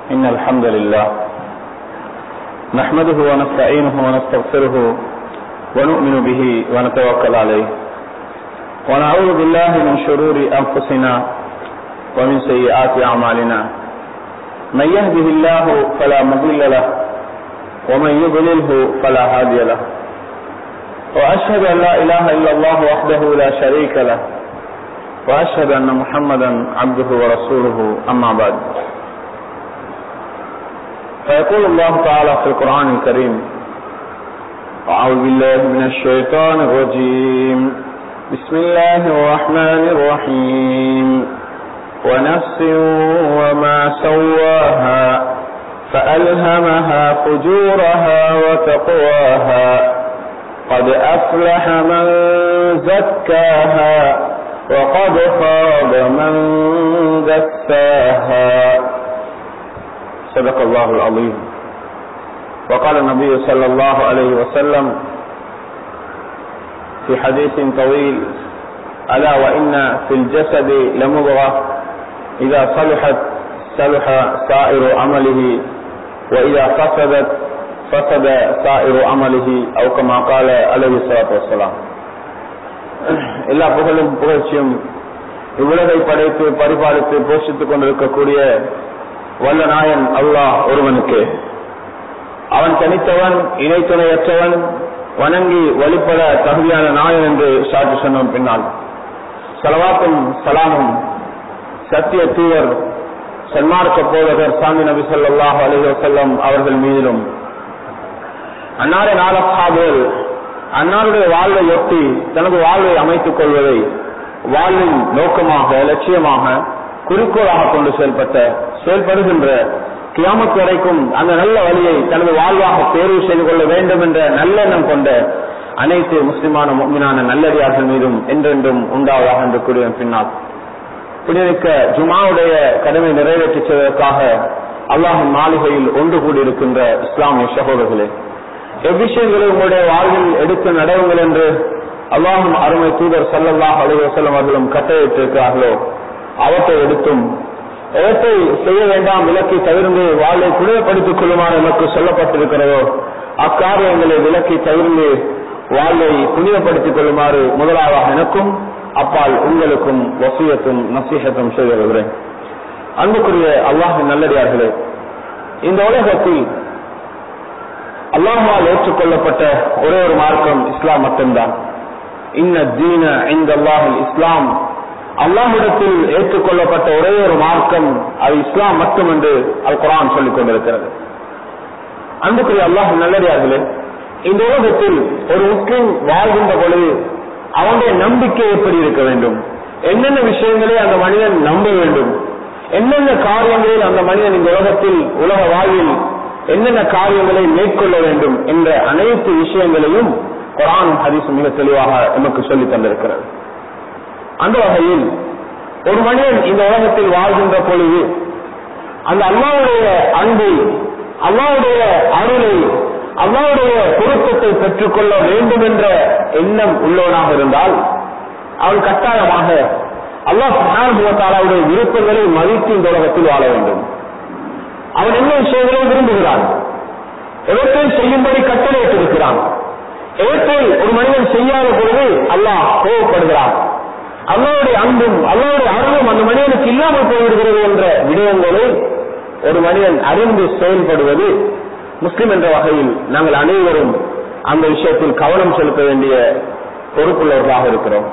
إن الحمد لله نحمده ونستعينه ونستغفره ونؤمن به ونتوكل عليه ونعوذ بالله من شرور أنفسنا ومن سيئات أعمالنا من يهده الله فلا مضل له ومن يضلله فلا هادي له وأشهد أن لا إله إلا الله وحده لا شريك له وأشهد أن محمدا عبده ورسوله أما بعد فيقول الله تعالى في القرآن الكريم أعوذ بالله من الشيطان الرجيم بسم الله الرحمن الرحيم ونفس وما سواها فألهمها فجورها وتقواها قد أفلح من زكاها وقد خاب من دساها صدق الله العظيم وقال النبي صلى الله عليه وسلم في حديث طويل ألا وإن في الجسد لمضغة إذا صلحت صلح سائر عمله وإذا فسدت فسد سائر عمله أو كما قال عليه الصلاة والسلام எல்லா புகழும் புகழ்ச்சியும் இவ்வுலகை படைத்து பரிபாலித்து போஷித்துக் கொண்டிருக்கக்கூடிய வல்ல நாயன் அல்லாஹ் ஒருவனுக்கு அவன் தனித்தவன் இணை துணையற்றவன் வணங்கி வழிபட தகுதியான நாயன் என்று சாட்சி சொன்னோம் பின்னால் சலவாக்கும் சலாமும் சத்திய தூவர் சன்மார்க்க போதகர் சாமி நபி சொல்லாஹ் அலி வசல்லம் அவர்கள் மீதிலும் அன்னாரின் நாளசாபுகள் அன்னாருடைய வாழ்வை ஒட்டி தனது வாழ்வை அமைத்துக் கொள்வதை வாழ்வின் நோக்கமாக லட்சியமாக குறிக்கோளாக கொண்டு செயல்பட்ட செயல்படுகின்ற கியாமத்து வரைக்கும் அந்த நல்ல வழியை தனது வாழ்வாக தேர்வு செய்து கொள்ள வேண்டும் என்ற நல்லெண்ணம் கொண்ட அனைத்து முஸ்லிமான முக்மினான நல்லடியார்கள் மீதும் என்றென்றும் உண்டாவதாக என்று கூறிய பின்னால் புனிருக்க ஜுமாவுடைய கடமை நிறைவேற்றி செய்வதற்காக அல்லாஹின் மாளிகையில் ஒன்று கூடியிருக்கின்ற இஸ்லாமிய சகோதரர்களே எவ்விஷயங்களை உங்களுடைய வாழ்வில் எடுத்து நடவுங்கள் என்று அல்லாஹும் அருமை தூதர் சல்லல்லாஹ் அலுவலம் அவர்களும் கட்டளையிட்டிருக்கிறார்களோ அவற்றை எடுத்தும் எவற்றை செய்ய வேண்டாம் விலக்கி தவிர்ந்து வாழ்வை புனிதப்படுத்திக் கொள்ளுமாறு எனக்கு சொல்லப்பட்டிருக்கிறதோ அக்காரியங்களை விலக்கி தவிர்ந்து வாழ்வை புனிதப்படுத்திக் கொள்ளுமாறு முதலாவதாக எனக்கும் அப்பால் உங்களுக்கும் வசியத்தும் நசீகத்தும் செய்து வருகிறேன் அன்புக்குரிய அல்லாஹின் நல்லடியார்களே இந்த உலகத்தில் அல்லாஹால் ஏற்றுக்கொள்ளப்பட்ட ஒரே ஒரு மார்க்கம் இஸ்லாம் மட்டும்தான் இன்ன தீன இந்த அல்லாஹில் இஸ்லாம் அல்லாஹிடத்தில் ஏற்றுக்கொள்ளப்பட்ட ஒரே ஒரு மார்க்கம் அது இஸ்லாம் மட்டும் என்று அது குரான் சொல்லிக் கொண்டிருக்கிறது அன்புக்குரிய அல்லாஹ் நல்லடியார்களே இந்த உலகத்தில் ஒரு முஸ்லிம் வாழ்கின்ற பொழுது அவனுடைய நம்பிக்கை எப்படி இருக்க வேண்டும் என்னென்ன விஷயங்களை அந்த மனிதன் நம்ப வேண்டும் என்னென்ன காரியங்களில் அந்த மனிதன் இந்த உலகத்தில் உலக வாழ்வில் என்னென்ன காரியங்களை மேற்கொள்ள வேண்டும் என்ற அனைத்து விஷயங்களையும் குரானும் ஹதீஸும் மிக தெளிவாக நமக்கு சொல்லி தந்திருக்கிறது அந்த வகையில் ஒரு மனிதன் இந்த உலகத்தில் வாழ்கின்ற பொழுது அந்த அல்லாவுடைய அன்பை அல்லாவுடைய அருளை அல்லாவுடைய பொருத்தத்தை பெற்றுக்கொள்ள வேண்டும் என்ற எண்ணம் உள்ளவனாக இருந்தால் அவன் கட்டாயமாக அல்லாஹாலாவுடைய விருப்பங்களை மதித்து இந்த உலகத்தில் வாழ வேண்டும் அவன் என்ன விஷயங்களை விரும்புகிறான் எவற்றை செய்யும்படி கட்டளையிட்டிருக்கிறான் எவற்றை ஒரு மனிதன் செய்யாத பொழுது அல்லாஹ் கோவப்படுகிறான் அல்லாவுடைய அன்பும் அல்லாவுடைய அருளும் அந்த மனிதனுக்கு இல்லாமல் போய்விடுகிறது என்ற விடயங்களை ஒரு மனிதன் அறிந்து செயல்படுவது முஸ்லிம் என்ற வகையில் நாங்கள் அனைவரும் அந்த விஷயத்தில் கவனம் செலுத்த வேண்டிய பொறுப்புள்ளவர்களாக இருக்கிறோம்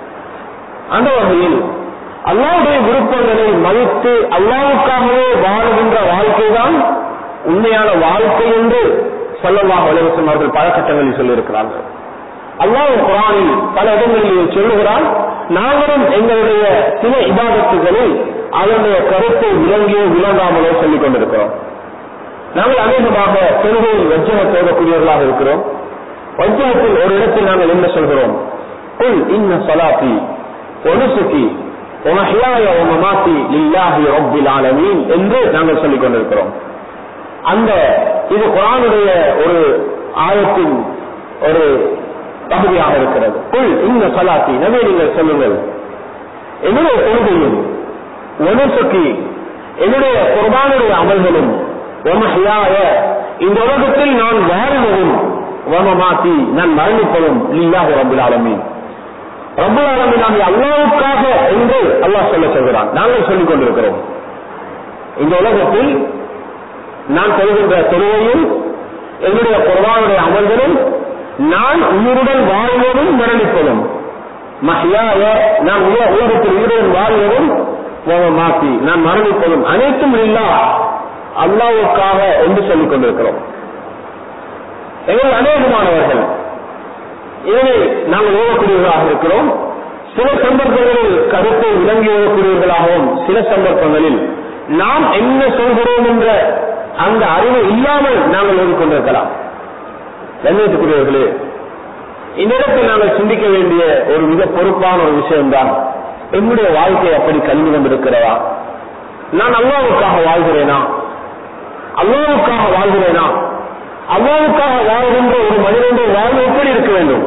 அந்த வகையில் அல்லாவுடைய விருப்பங்களை மதித்து அல்லாவுக்காகவே வாழுகின்ற வாழ்க்கைதான் உண்மையான வாழ்க்கை என்று சொல்லலாம் வலிவசம் அவர்கள் பல கட்டங்களில் சொல்லியிருக்கிறார்கள் அல்லாஹ் குரானில் பல இடங்களில் சொல்லுகிறான் நாங்களும் எங்களுடைய சில இபாதத்துகளில் அதனுடைய கருத்தை விளங்கியோ விளங்காமலோ சொல்லிக் கொண்டிருக்கிறோம் நாங்கள் அநேகமாக தொழுகையில் வஜ்ஜக போகக்கூடியவர்களாக இருக்கிறோம் வஜ்ஜகத்தில் ஒரு இடத்தில் நாங்கள் என்ன சொல்கிறோம் குல் இன்ன சலாத்தி ஒனுசுக்கி உமஹியாய உமமாத்தி லில்லாஹி ரப்பில் ஆலமீன் என்று நாங்கள் சொல்லிக் கொண்டிருக்கிறோம் அந்த இது குரானுடைய ஒரு ஆயத்தின் ஒரு பகுதியாக இருக்கிறது குல் இன்ன சலாத்தி நபி நீங்கள் சொல்லுங்கள் என்னுடைய கொள்கையும் ஒனுசுக்கி என்னுடைய குர்பானுடைய அமல்களும் ஒமஹியாய இந்த உலகத்தில் நான் வாழ்வதும் வமமாத்தி நான் மரணிப்பதும் லில்லாஹு ரபுல் ஆலமீன் ரபுல் ஆலமீன் நாங்கள் அல்லாவுக்காக என்று அல்லாஹ் சொல்ல சொல்கிறான் நாங்கள் சொல்லிக் கொண்டிருக்கிறோம் இந்த உலகத்தில் நான் சொல்கின்ற தொழுவையும் என்னுடைய குர்பானுடைய அமல்களும் நான் உயிருடன் வாழ்வதும் மரணிப்பதும் மஹியாய நான் உல- உலகத்தில் உயிருடன் வாழ்வதும் மாத்தி நான் மரணிப்பதும் அனைத்தும் இல்லா அல்லாவுக்காக என்று சொல்லிக் கொண்டிருக்கிறோம் எங்கள் அநேகமானவர்கள் இதனை நாங்கள் ஓதக்கூடியவர்களாக இருக்கிறோம் சில சந்தர்ப்பங்களில் கருத்தை விளங்கி ஓதக்கூடியவர்களாகவும் சில சந்தர்ப்பங்களில் நாம் என்ன சொல்கிறோம் என்ற அந்த அறிவு இல்லாமல் நாங்கள் ஓதிக்கொண்டிருக்கலாம் கண்ணியத்துக்குரியவர்களே இந்த இடத்தில் நாங்கள் சிந்திக்க வேண்டிய ஒரு மிக பொறுப்பான ஒரு விஷயம்தான் என்னுடைய வாழ்க்கை அப்படி கல்வி கொண்டிருக்கிறதா நான் அல்லாவுக்காக வாழ்கிறேனா அல்லாவுக்காக வாழ்கிறேனா அல்லாவுக்காக வாழ்கின்ற ஒரு மனிதனுடைய வாழ்வு எப்படி இருக்க வேண்டும்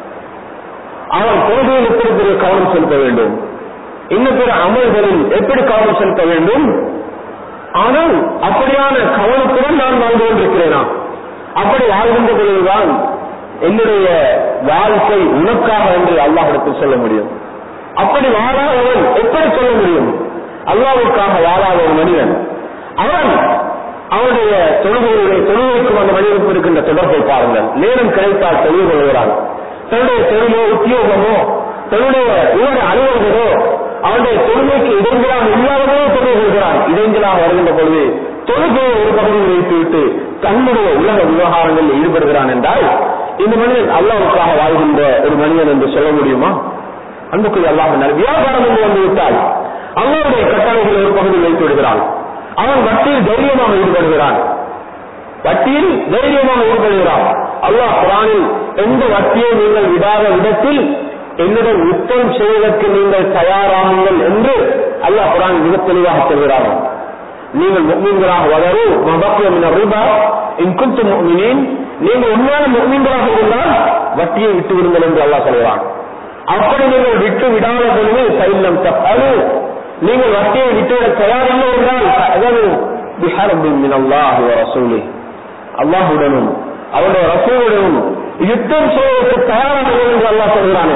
அவன் கொள்கையில் எப்படி பெரிய கவனம் செலுத்த வேண்டும் இன்னும் பிற அமல்களில் எப்படி கவனம் செலுத்த வேண்டும் ஆனால் அப்படியான கவனத்துடன் நான் வாழ்ந்து கொண்டிருக்கிறேனா அப்படி வாழ்கின்ற பொழுதுதான் என்னுடைய வாழ்க்கை உனக்காக என்று அல்லாஹிடத்தில் சொல்ல முடியும் அப்படி வாழாதவன் எப்படி சொல்ல முடியும் அல்லாவுக்காக வாழாத ஒரு மனிதன் அவன் அவனுடைய தொழுகையுடைய தொழுகைக்கும் அந்த மனிதனுக்கு இருக்கின்ற தொடர்பை பாருங்கள் நேரம் கிடைத்தால் தொழில் கொள்கிறான் தன்னுடைய தொழிலோ உத்தியோகமோ தன்னுடைய இவருடைய அலுவலர்களோ அவனுடைய தொழுகைக்கு இடைஞ்சலாக இல்லாதவனோ தொழில் கொள்கிறான் இடைஞ்சலாக வருகின்ற பொழுது தொழுகையை ஒரு பகுதியில் வைத்துவிட்டு தன்னுடைய உலக விவகாரங்களில் ஈடுபடுகிறான் என்றால் இந்த மனிதன் அல்லாவுக்காக வாழ்கின்ற ஒரு மனிதன் என்று சொல்ல முடியுமா அன்புக்குரிய அல்லாஹ் வியாபாரம் என்று வந்து விட்டால் அல்லாவுடைய கட்டளைகளை ஒரு பகுதியில் வைத்து விடுகிறான் அவன் வட்டியில் தைரியமாக ஈடுபடுகிறான் வட்டியில் தைரியமாக ஈடுபடுகிறான் அல்லாஹ் குரானில் எந்த வட்டியை நீங்கள் விடாத விதத்தில் என்னிடம் யுத்தம் செய்வதற்கு நீங்கள் தயாராகுங்கள் என்று அல்லாஹ் குரான் மிக தெளிவாக சொல்கிறார் நீங்கள் முக்மீன்களாக வளரு மபக்கியம் ரூபா இன்குத்து முக்மினின் நீங்கள் உண்மையான முக்மீன்களாக இருந்தால் வட்டியை விட்டு விடுங்கள் என்று அல்லாஹ் சொல்கிறான் அப்படி நீங்கள் விட்டு விடாத பொழுது சைலம் தப்பது நீங்கள் வட்டியை விட்டுவிட தயாரில்லை என்றால் அதாவது பிஹரபின் அல்லாஹ் ரசூலி அல்லாஹுடனும் அவருடைய ரசூலுடனும் யுத்தம் செய்வதற்கு தயாராக என்று அல்லாஹ் சொல்கிறானே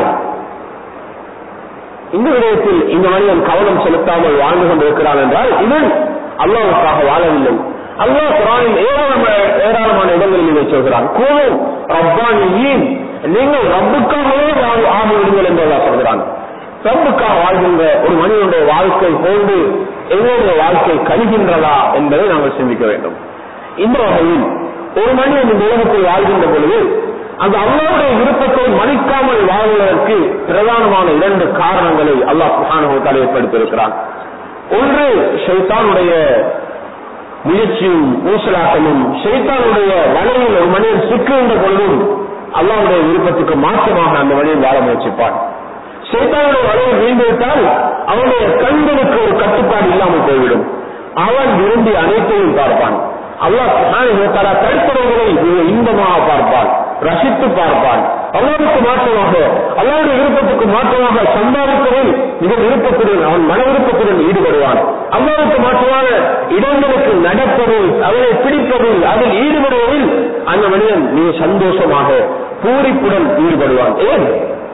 இந்த விடயத்தில் இந்த மனிதன் கவனம் செலுத்தாமல் வாழ்ந்து கொண்டிருக்கிறான் என்றால் இவன் அல்லாவுக்காக வாழவில்லை அல்லாஹ் குரானில் ஏராளமான ஏராளமான இடங்களில் இதை சொல்கிறான் கூறும் ரப்பானியின் நீங்கள் ரப்புக்காகவே வாழ்- ஆகிவிடுங்கள் என்று அல்லாஹ் சொல்கிறான் ரப்புக்காக வாழ்கின்ற ஒரு மனிதனுடைய வாழ்க்கை போன்று எங்களுடைய வாழ்க்கை கழிகின்றதா என்பதை நாங்கள் சிந்திக்க வேண்டும் இந்த வகையில் ஒரு மனிதன் இந்த உலகத்தில் வாழ்கின்ற பொழுது அந்த அல்லாவுடைய விருப்பத்தை மதிக்காமல் வாழ்வதற்கு பிரதானமான இரண்டு காரணங்களை அல்லாஹ் சுஹானுவத்தால் ஏற்படுத்தியிருக்கிறான் ஒன்று ஷைத்தானுடைய முயற்சியும் ஊசலாட்டமும் ஷைத்தானுடைய வலையில் ஒரு மனிதன் சிக்குகின்ற பொழுதும் அல்லாவுடைய விருப்பத்துக்கு மாற்றமாக அந்த மனிதன் வாழ முயற்சிப்பான் ஷைத்தானுடைய வலையில் வீழ்ந்துவிட்டால் அவனுடைய கண்களுக்கு ஒரு கட்டுப்பாடு இல்லாமல் போய்விடும் அவன் விரும்பி அனைத்தையும் பார்ப்பான் அல்லாஹ் சுப்ஹானஹு தஆலா தடுப்பவர்களை மிக இன்பமாக பார்ப்பான் ரசித்து பார்ப்பான் அல்லாவுக்கு மாற்றமாக அல்லாவுடைய விருப்பத்துக்கு மாற்றமாக சம்பாதிப்பதில் மிக விருப்பத்துடன் அவன் மன விருப்பத்துடன் ஈடுபடுவான் அல்லாவுக்கு மாற்றமான இடங்களுக்கு நடப்பதில் அவனை பிடிப்பதில் அதில் ஈடுபடுவதில் அந்த மனிதன் மிக சந்தோஷமாக பூரிப்புடன் ஈடுபடுவான் ஏன்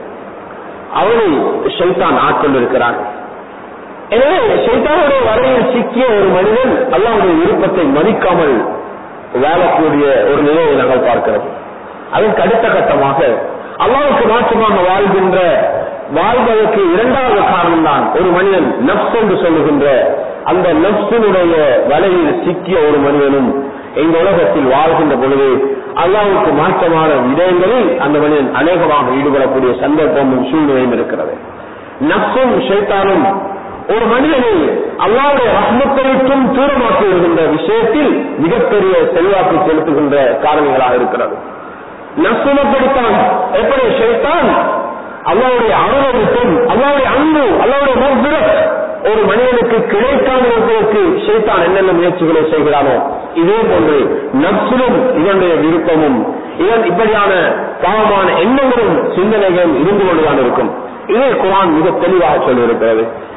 அவனை ஷைத்தான் ஆட்கொண்டிருக்கிறான் எனவே சைத்தானுடைய வரையில் சிக்கிய ஒரு மனிதன் அல்லாவுடைய விருப்பத்தை மதிக்காமல் வாழக்கூடிய ஒரு நிலையை நாங்கள் பார்க்கிறோம் அதற்கு அடுத்த கட்டமாக அல்லாவுக்கு மாற்றமாக வாழ்கின்ற வாழ்வதற்கு இரண்டாவது காரணம் தான் ஒரு மனிதன் நப்ஸ் என்று சொல்லுகின்ற அந்த நப்சினுடைய வலையில் சிக்கிய ஒரு மனிதனும் இந்த உலகத்தில் வாழ்கின்ற பொழுது அல்லாவுக்கு மாற்றமான விடயங்களில் அந்த மனிதன் அநேகமாக ஈடுபடக்கூடிய சந்தர்ப்பமும் சூழ்நிலையும் இருக்கிறது நப்சும் ஷைத்தானும் ஒரு மனிதனை அல்லாவுடைய ரஹ்மத்தை விட்டும் தூரமாக்கி வருகின்ற விஷயத்தில் மிகப்பெரிய செல்வாக்கு செலுத்துகின்ற காரணங்களாக இருக்கிறது நசுமப்படுத்தான் எப்படி ஷைத்தான் அல்லாவுடைய அனுபவத்தும் அல்லாவுடைய அன்பு அல்லாவுடைய மக்பிரத் ஒரு மனிதனுக்கு கிடைக்காமல் இருப்பதற்கு ஷைத்தான் என்னென்ன முயற்சிகளை செய்கிறானோ இதே போன்று நப்சிலும் இதனுடைய விருப்பமும் இதன் இப்படியான பாவமான எண்ணங்களும் சிந்தனைகளும் இருந்து கொண்டுதான் இருக்கும் இதை குரான் மிக தெளிவாக சொல்லியிருக்கிறது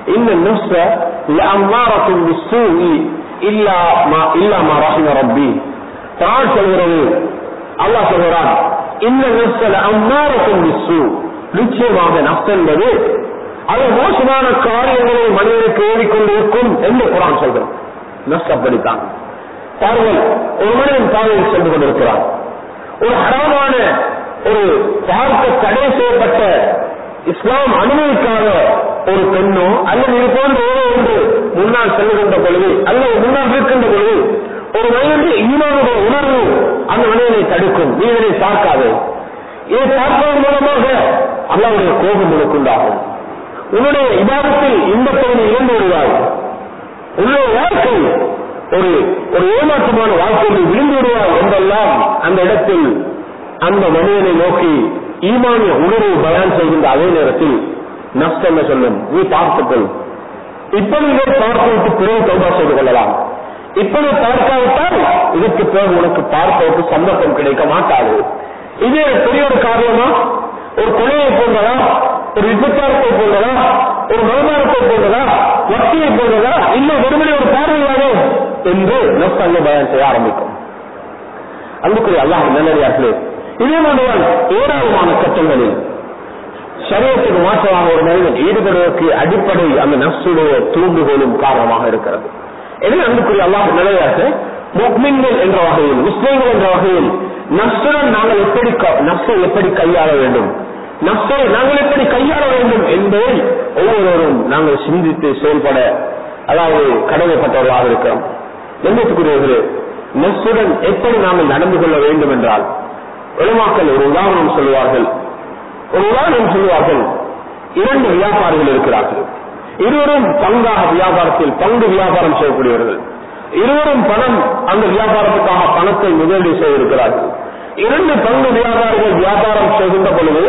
இன்ன நுஸ்ஸ லஅம்மாரத்தும் பிஸ்ஸூஇ இல்லா மா இல்லா மா ரஹிம ரப்பி குர்ஆன் சொல்கிறது அல்லாஹ் சொல்கிறான் இன்ன நுஸ்ஸ லஅம்மாரத்தும் பிஸ்ஸூ நிச்சயமாக நஃப்ஸ் என்பது அது மோசமான காரியங்களை மனிதனுக்கு ஏறிக்கொண்டிருக்கும் என்று குரான் சொல்கிறோம் நஃப்ஸ் அப்படித்தான் பாருங்கள் ஒரு மனிதன் பாதையில் சென்று கொண்டிருக்கிறான் ஒரு ஹராமான ஒரு பார்க்க தடை செய்யப்பட்ட இஸ்லாம் அனுமதிக்காத ஒரு பெண்ணோ அல்லது இது போன்ற ஏதோ ஒன்று முன்னால் செல்லுகின்ற பொழுது அல்லது முன்னால் இருக்கின்ற பொழுது ஒரு மனிதனுடைய ஈமானுடைய உணர்வு அந்த மனிதனை தடுக்கும் நீ இதனை பார்க்காதே இதை பார்ப்பதன் மூலமாக அல்லாவுடைய கோபம் உனக்குண்டாகும் உன்னுடைய இபாதத்தில் இன்பத்தை நீ இழந்து விடுவாய் உன்னுடைய வாழ்க்கை ஒரு ஒரு ஏமாற்றமான வாழ்க்கையில் விழுந்து விடுவாய் என்றெல்லாம் அந்த இடத்தில் அந்த மனிதனை நோக்கி ஈமானிய உணர்வு பயான் செய்கின்ற அதே நேரத்தில் நஷ்டம் என்ன சொல்லும் நீ பார்த்துக்கொள் இப்படி இதை பார்த்துவிட்டு பிறகு தௌபா செய்து கொள்ளலாம் இப்படி பார்க்காவிட்டால் இதற்கு பிறகு உனக்கு பார்ப்பதற்கு சந்தர்ப்பம் கிடைக்க மாட்டாது இது பெரிய ஒரு காரணமா ஒரு கொலையை போன்றதா ஒரு விபச்சாரத்தை போன்றதா ஒரு மறுமானத்தை போன்றதா வட்டியை போன்றதா இல்லை வெறுமனே ஒரு பார்வையானோ என்று நஷ்டங்க பயன் செய்ய ஆரம்பிக்கும் அன்புக்குரிய அல்லாஹ் நல்லடியார்களே இதே மாதிரிதான் ஏராளமான கட்டங்களில் சரியத்துக்கு மாற்றமாக ஒரு மனிதன் ஈடுபடுவதற்கு அடிப்படை அந்த நப்சுடைய தூண்டுகோலும் காரணமாக இருக்கிறது எனவே அன்புக்குரிய அல்லாஹ் நிலையாக முக்மின்கள் என்ற வகையில் முஸ்லீம்கள் என்ற வகையில் நப்சுடன் நாங்கள் எப்படி க- நப்சை எப்படி கையாள வேண்டும் நப்சை நாங்கள் எப்படி கையாள வேண்டும் என்பதை ஒவ்வொருவரும் நாங்கள் சிந்தித்து செயல்பட அதாவது கடமைப்பட்டவர்களாக இருக்கிறோம் எண்ணத்துக்குரியவர்களே நப்சுடன் எப்படி நாங்கள் நடந்து கொள்ள வேண்டும் என்றால் உலமாக்கள் ஒரு உதாரணம் சொல்லுவார்கள் ஒரு உதாரணம் சொல்லுவார்கள் இரண்டு வியாபாரிகள் இருக்கிறார்கள் இருவரும் பங்காக வியாபாரத்தில் பங்கு வியாபாரம் செய்யக்கூடியவர்கள் இருவரும் பணம் அந்த வியாபாரத்துக்காக பணத்தை முதலீடு செய்திருக்கிறார்கள் இரண்டு பங்கு வியாபாரிகள் வியாபாரம் செய்கின்ற பொழுது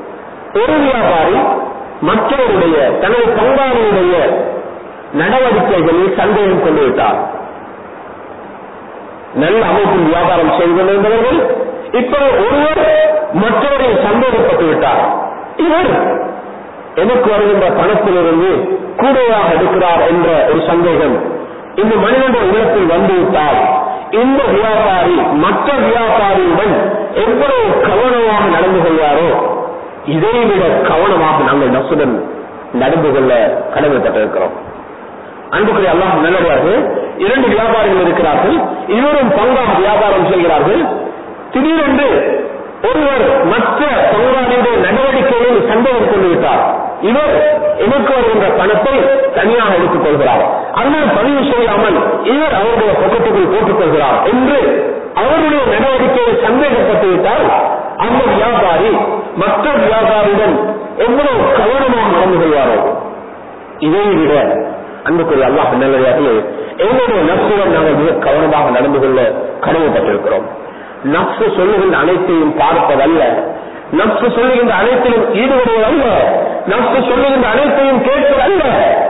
ஒரு வியாபாரி மற்றவருடைய தனது பங்காளியுடைய நடவடிக்கைகளில் சந்தேகம் கொண்டு விட்டார் நல்ல அமைப்பில் வியாபாரம் செய்து கொண்டிருந்தவர்கள் இப்ப ஒருவர் மற்றவரை சந்தேகப்பட்டு விட்டார் இவர் எனக்கு வருகின்ற பணத்திலிருந்து கூடுதலாக எடுக்கிறார் என்ற ஒரு சந்தேகம் இந்த மனிதனுடைய உள்ளத்தில் வந்துவிட்டால் இந்த வியாபாரி மற்ற வியாபாரியுடன் எவ்வளவு கவனமாக நடந்து கொள்வாரோ இதைவிட கவனமாக நாங்கள் நசுடன் நடந்து கொள்ள கடமைப்பட்டிருக்கிறோம் அன்புக்குரிய அல்லாஹ் நல்லதார்கள் இரண்டு வியாபாரிகள் இருக்கிறார்கள் இருவரும் பங்காக வியாபாரம் செய்கிறார்கள் திடீரென்று ஒருவர் மற்ற பங்காளியுடைய நடவடிக்கையில் சந்தேகம் கொண்டு விட்டார் இவர் எனக்கு வருகின்ற பணத்தை தனியாக எடுத்துக் கொள்கிறார் அதனால் பதிவு செய்யாமல் இவர் அவருடைய பக்கத்துக்குள் போட்டுக் கொள்கிறார் என்று அவருடைய நடவடிக்கையில் சந்தேகப்பட்டு விட்டால் அந்த வியாபாரி மற்ற வியாபாரியுடன் எவ்வளவு கவனமாக நடந்து கொள்வாரோ இதை விட அன்புக்குரிய அல்லாஹ் நல்லதாகவே எங்களுடைய நப்சுடன் நாங்கள் மிக கவனமாக நடந்து கொள்ள கடமைப்பட்டிருக்கிறோம் நப்சு சொல்லுகின்ற அனைத்தையும் பார்ப்பதல்ல நப்சு சொல்லுகின்ற அனைத்திலும் ஈடுபடுவதல்ல நப்சு சொல்லுகின்ற அனைத்தையும் கேட்பதல்ல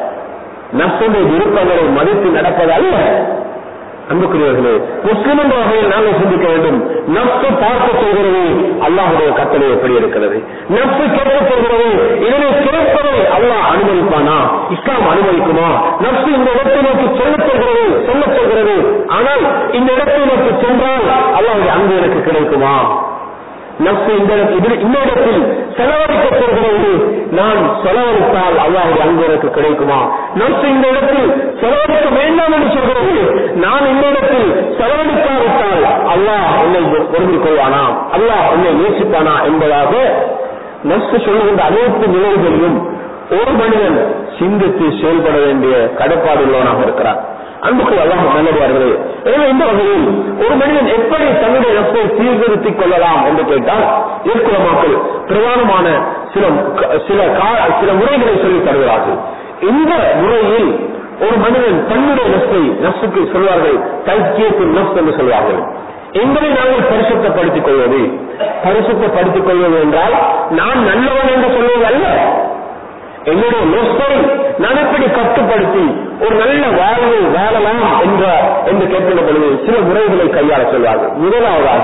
நப்சுடைய விருப்பங்களை மதித்து நடப்பதல்ல அன்புக்குரியவர்களே முஸ்லிம் என்ற வகையில் நாங்கள் சிந்திக்க வேண்டும் நப்சு பார்க்க சொல்கிறது அல்லாஹுடைய கட்டளை எப்படி இருக்கிறது நப்சு கேட்க சொல்கிறது இதனை கேட்பதை அல்லாஹ் அனுமதிப்பானா இஸ்லாம் அனுமதிக்குமா நப்சு இந்த இடத்தை நோக்கி சொல்ல சொல்கிறது சொல்ல சொல்கிறது ஆனால் இந்த இடத்தை நோக்கி சென்றால் அல்லாஹுடைய அன்பு எனக்கு கிடைக்குமா நப்சு இந்த இதில் இந்த இடத்தில் செலவழிக்க சொல்கிறது நான் செலவழித்தால் அல்லாஹுடைய அன்பு எனக்கு கிடைக்குமா நப்சு இந்த இடத்தில் செலவழிக்க வேண்டாம் என்று சொல்கிறது நான் இந்த இடத்தில் செலவழிக்காவிட்டால் அல்லாஹ் என்னை பொருந்திக் கொள்வானா அல்லாஹ் என்னை நேசிப்பானா என்பதாக நப்சு சொல்லுகின்ற அனைத்து நிலைகளிலும் ஒரு மனிதன் சிந்தித்து செயல்பட வேண்டிய கடப்பாடு உள்ளவனாக இருக்கிறான் அன்புக்கு அல்லாஹ் நல்லதார்களே எனவே இந்த வகையில் ஒரு மனிதன் எப்படி தன்னுடைய நட்பை சீர்திருத்திக் கொள்ளலாம் என்று கேட்டால் ஏற்குலமாக்கள் பிரதானமான சில சில கா- சில முறைகளை சொல்லித் தருகிறார்கள் இந்த முறையில் ஒரு மனிதன் தன்னுடைய நஷ்டை நஷ்டுக்கு சொல்வார்கள் தைக்கியத்து நஷ்ட் என்று சொல்வார்கள் எங்களை நாங்கள் பரிசுத்தப்படுத்திக் கொள்வது பரிசுத்தப்படுத்திக் கொள்வது என்றால் நான் நல்லவன் என்று சொல்வது அல்ல என்னுடைய நொஸ்தை நான் எப்படி கட்டுப்படுத்தி ஒரு நல்ல வாழ்வை வாழலாம் என்ற என்று கேட்கின்ற பொழுது சில முறைகளை கையாள சொல்வார்கள் முதலாவதாக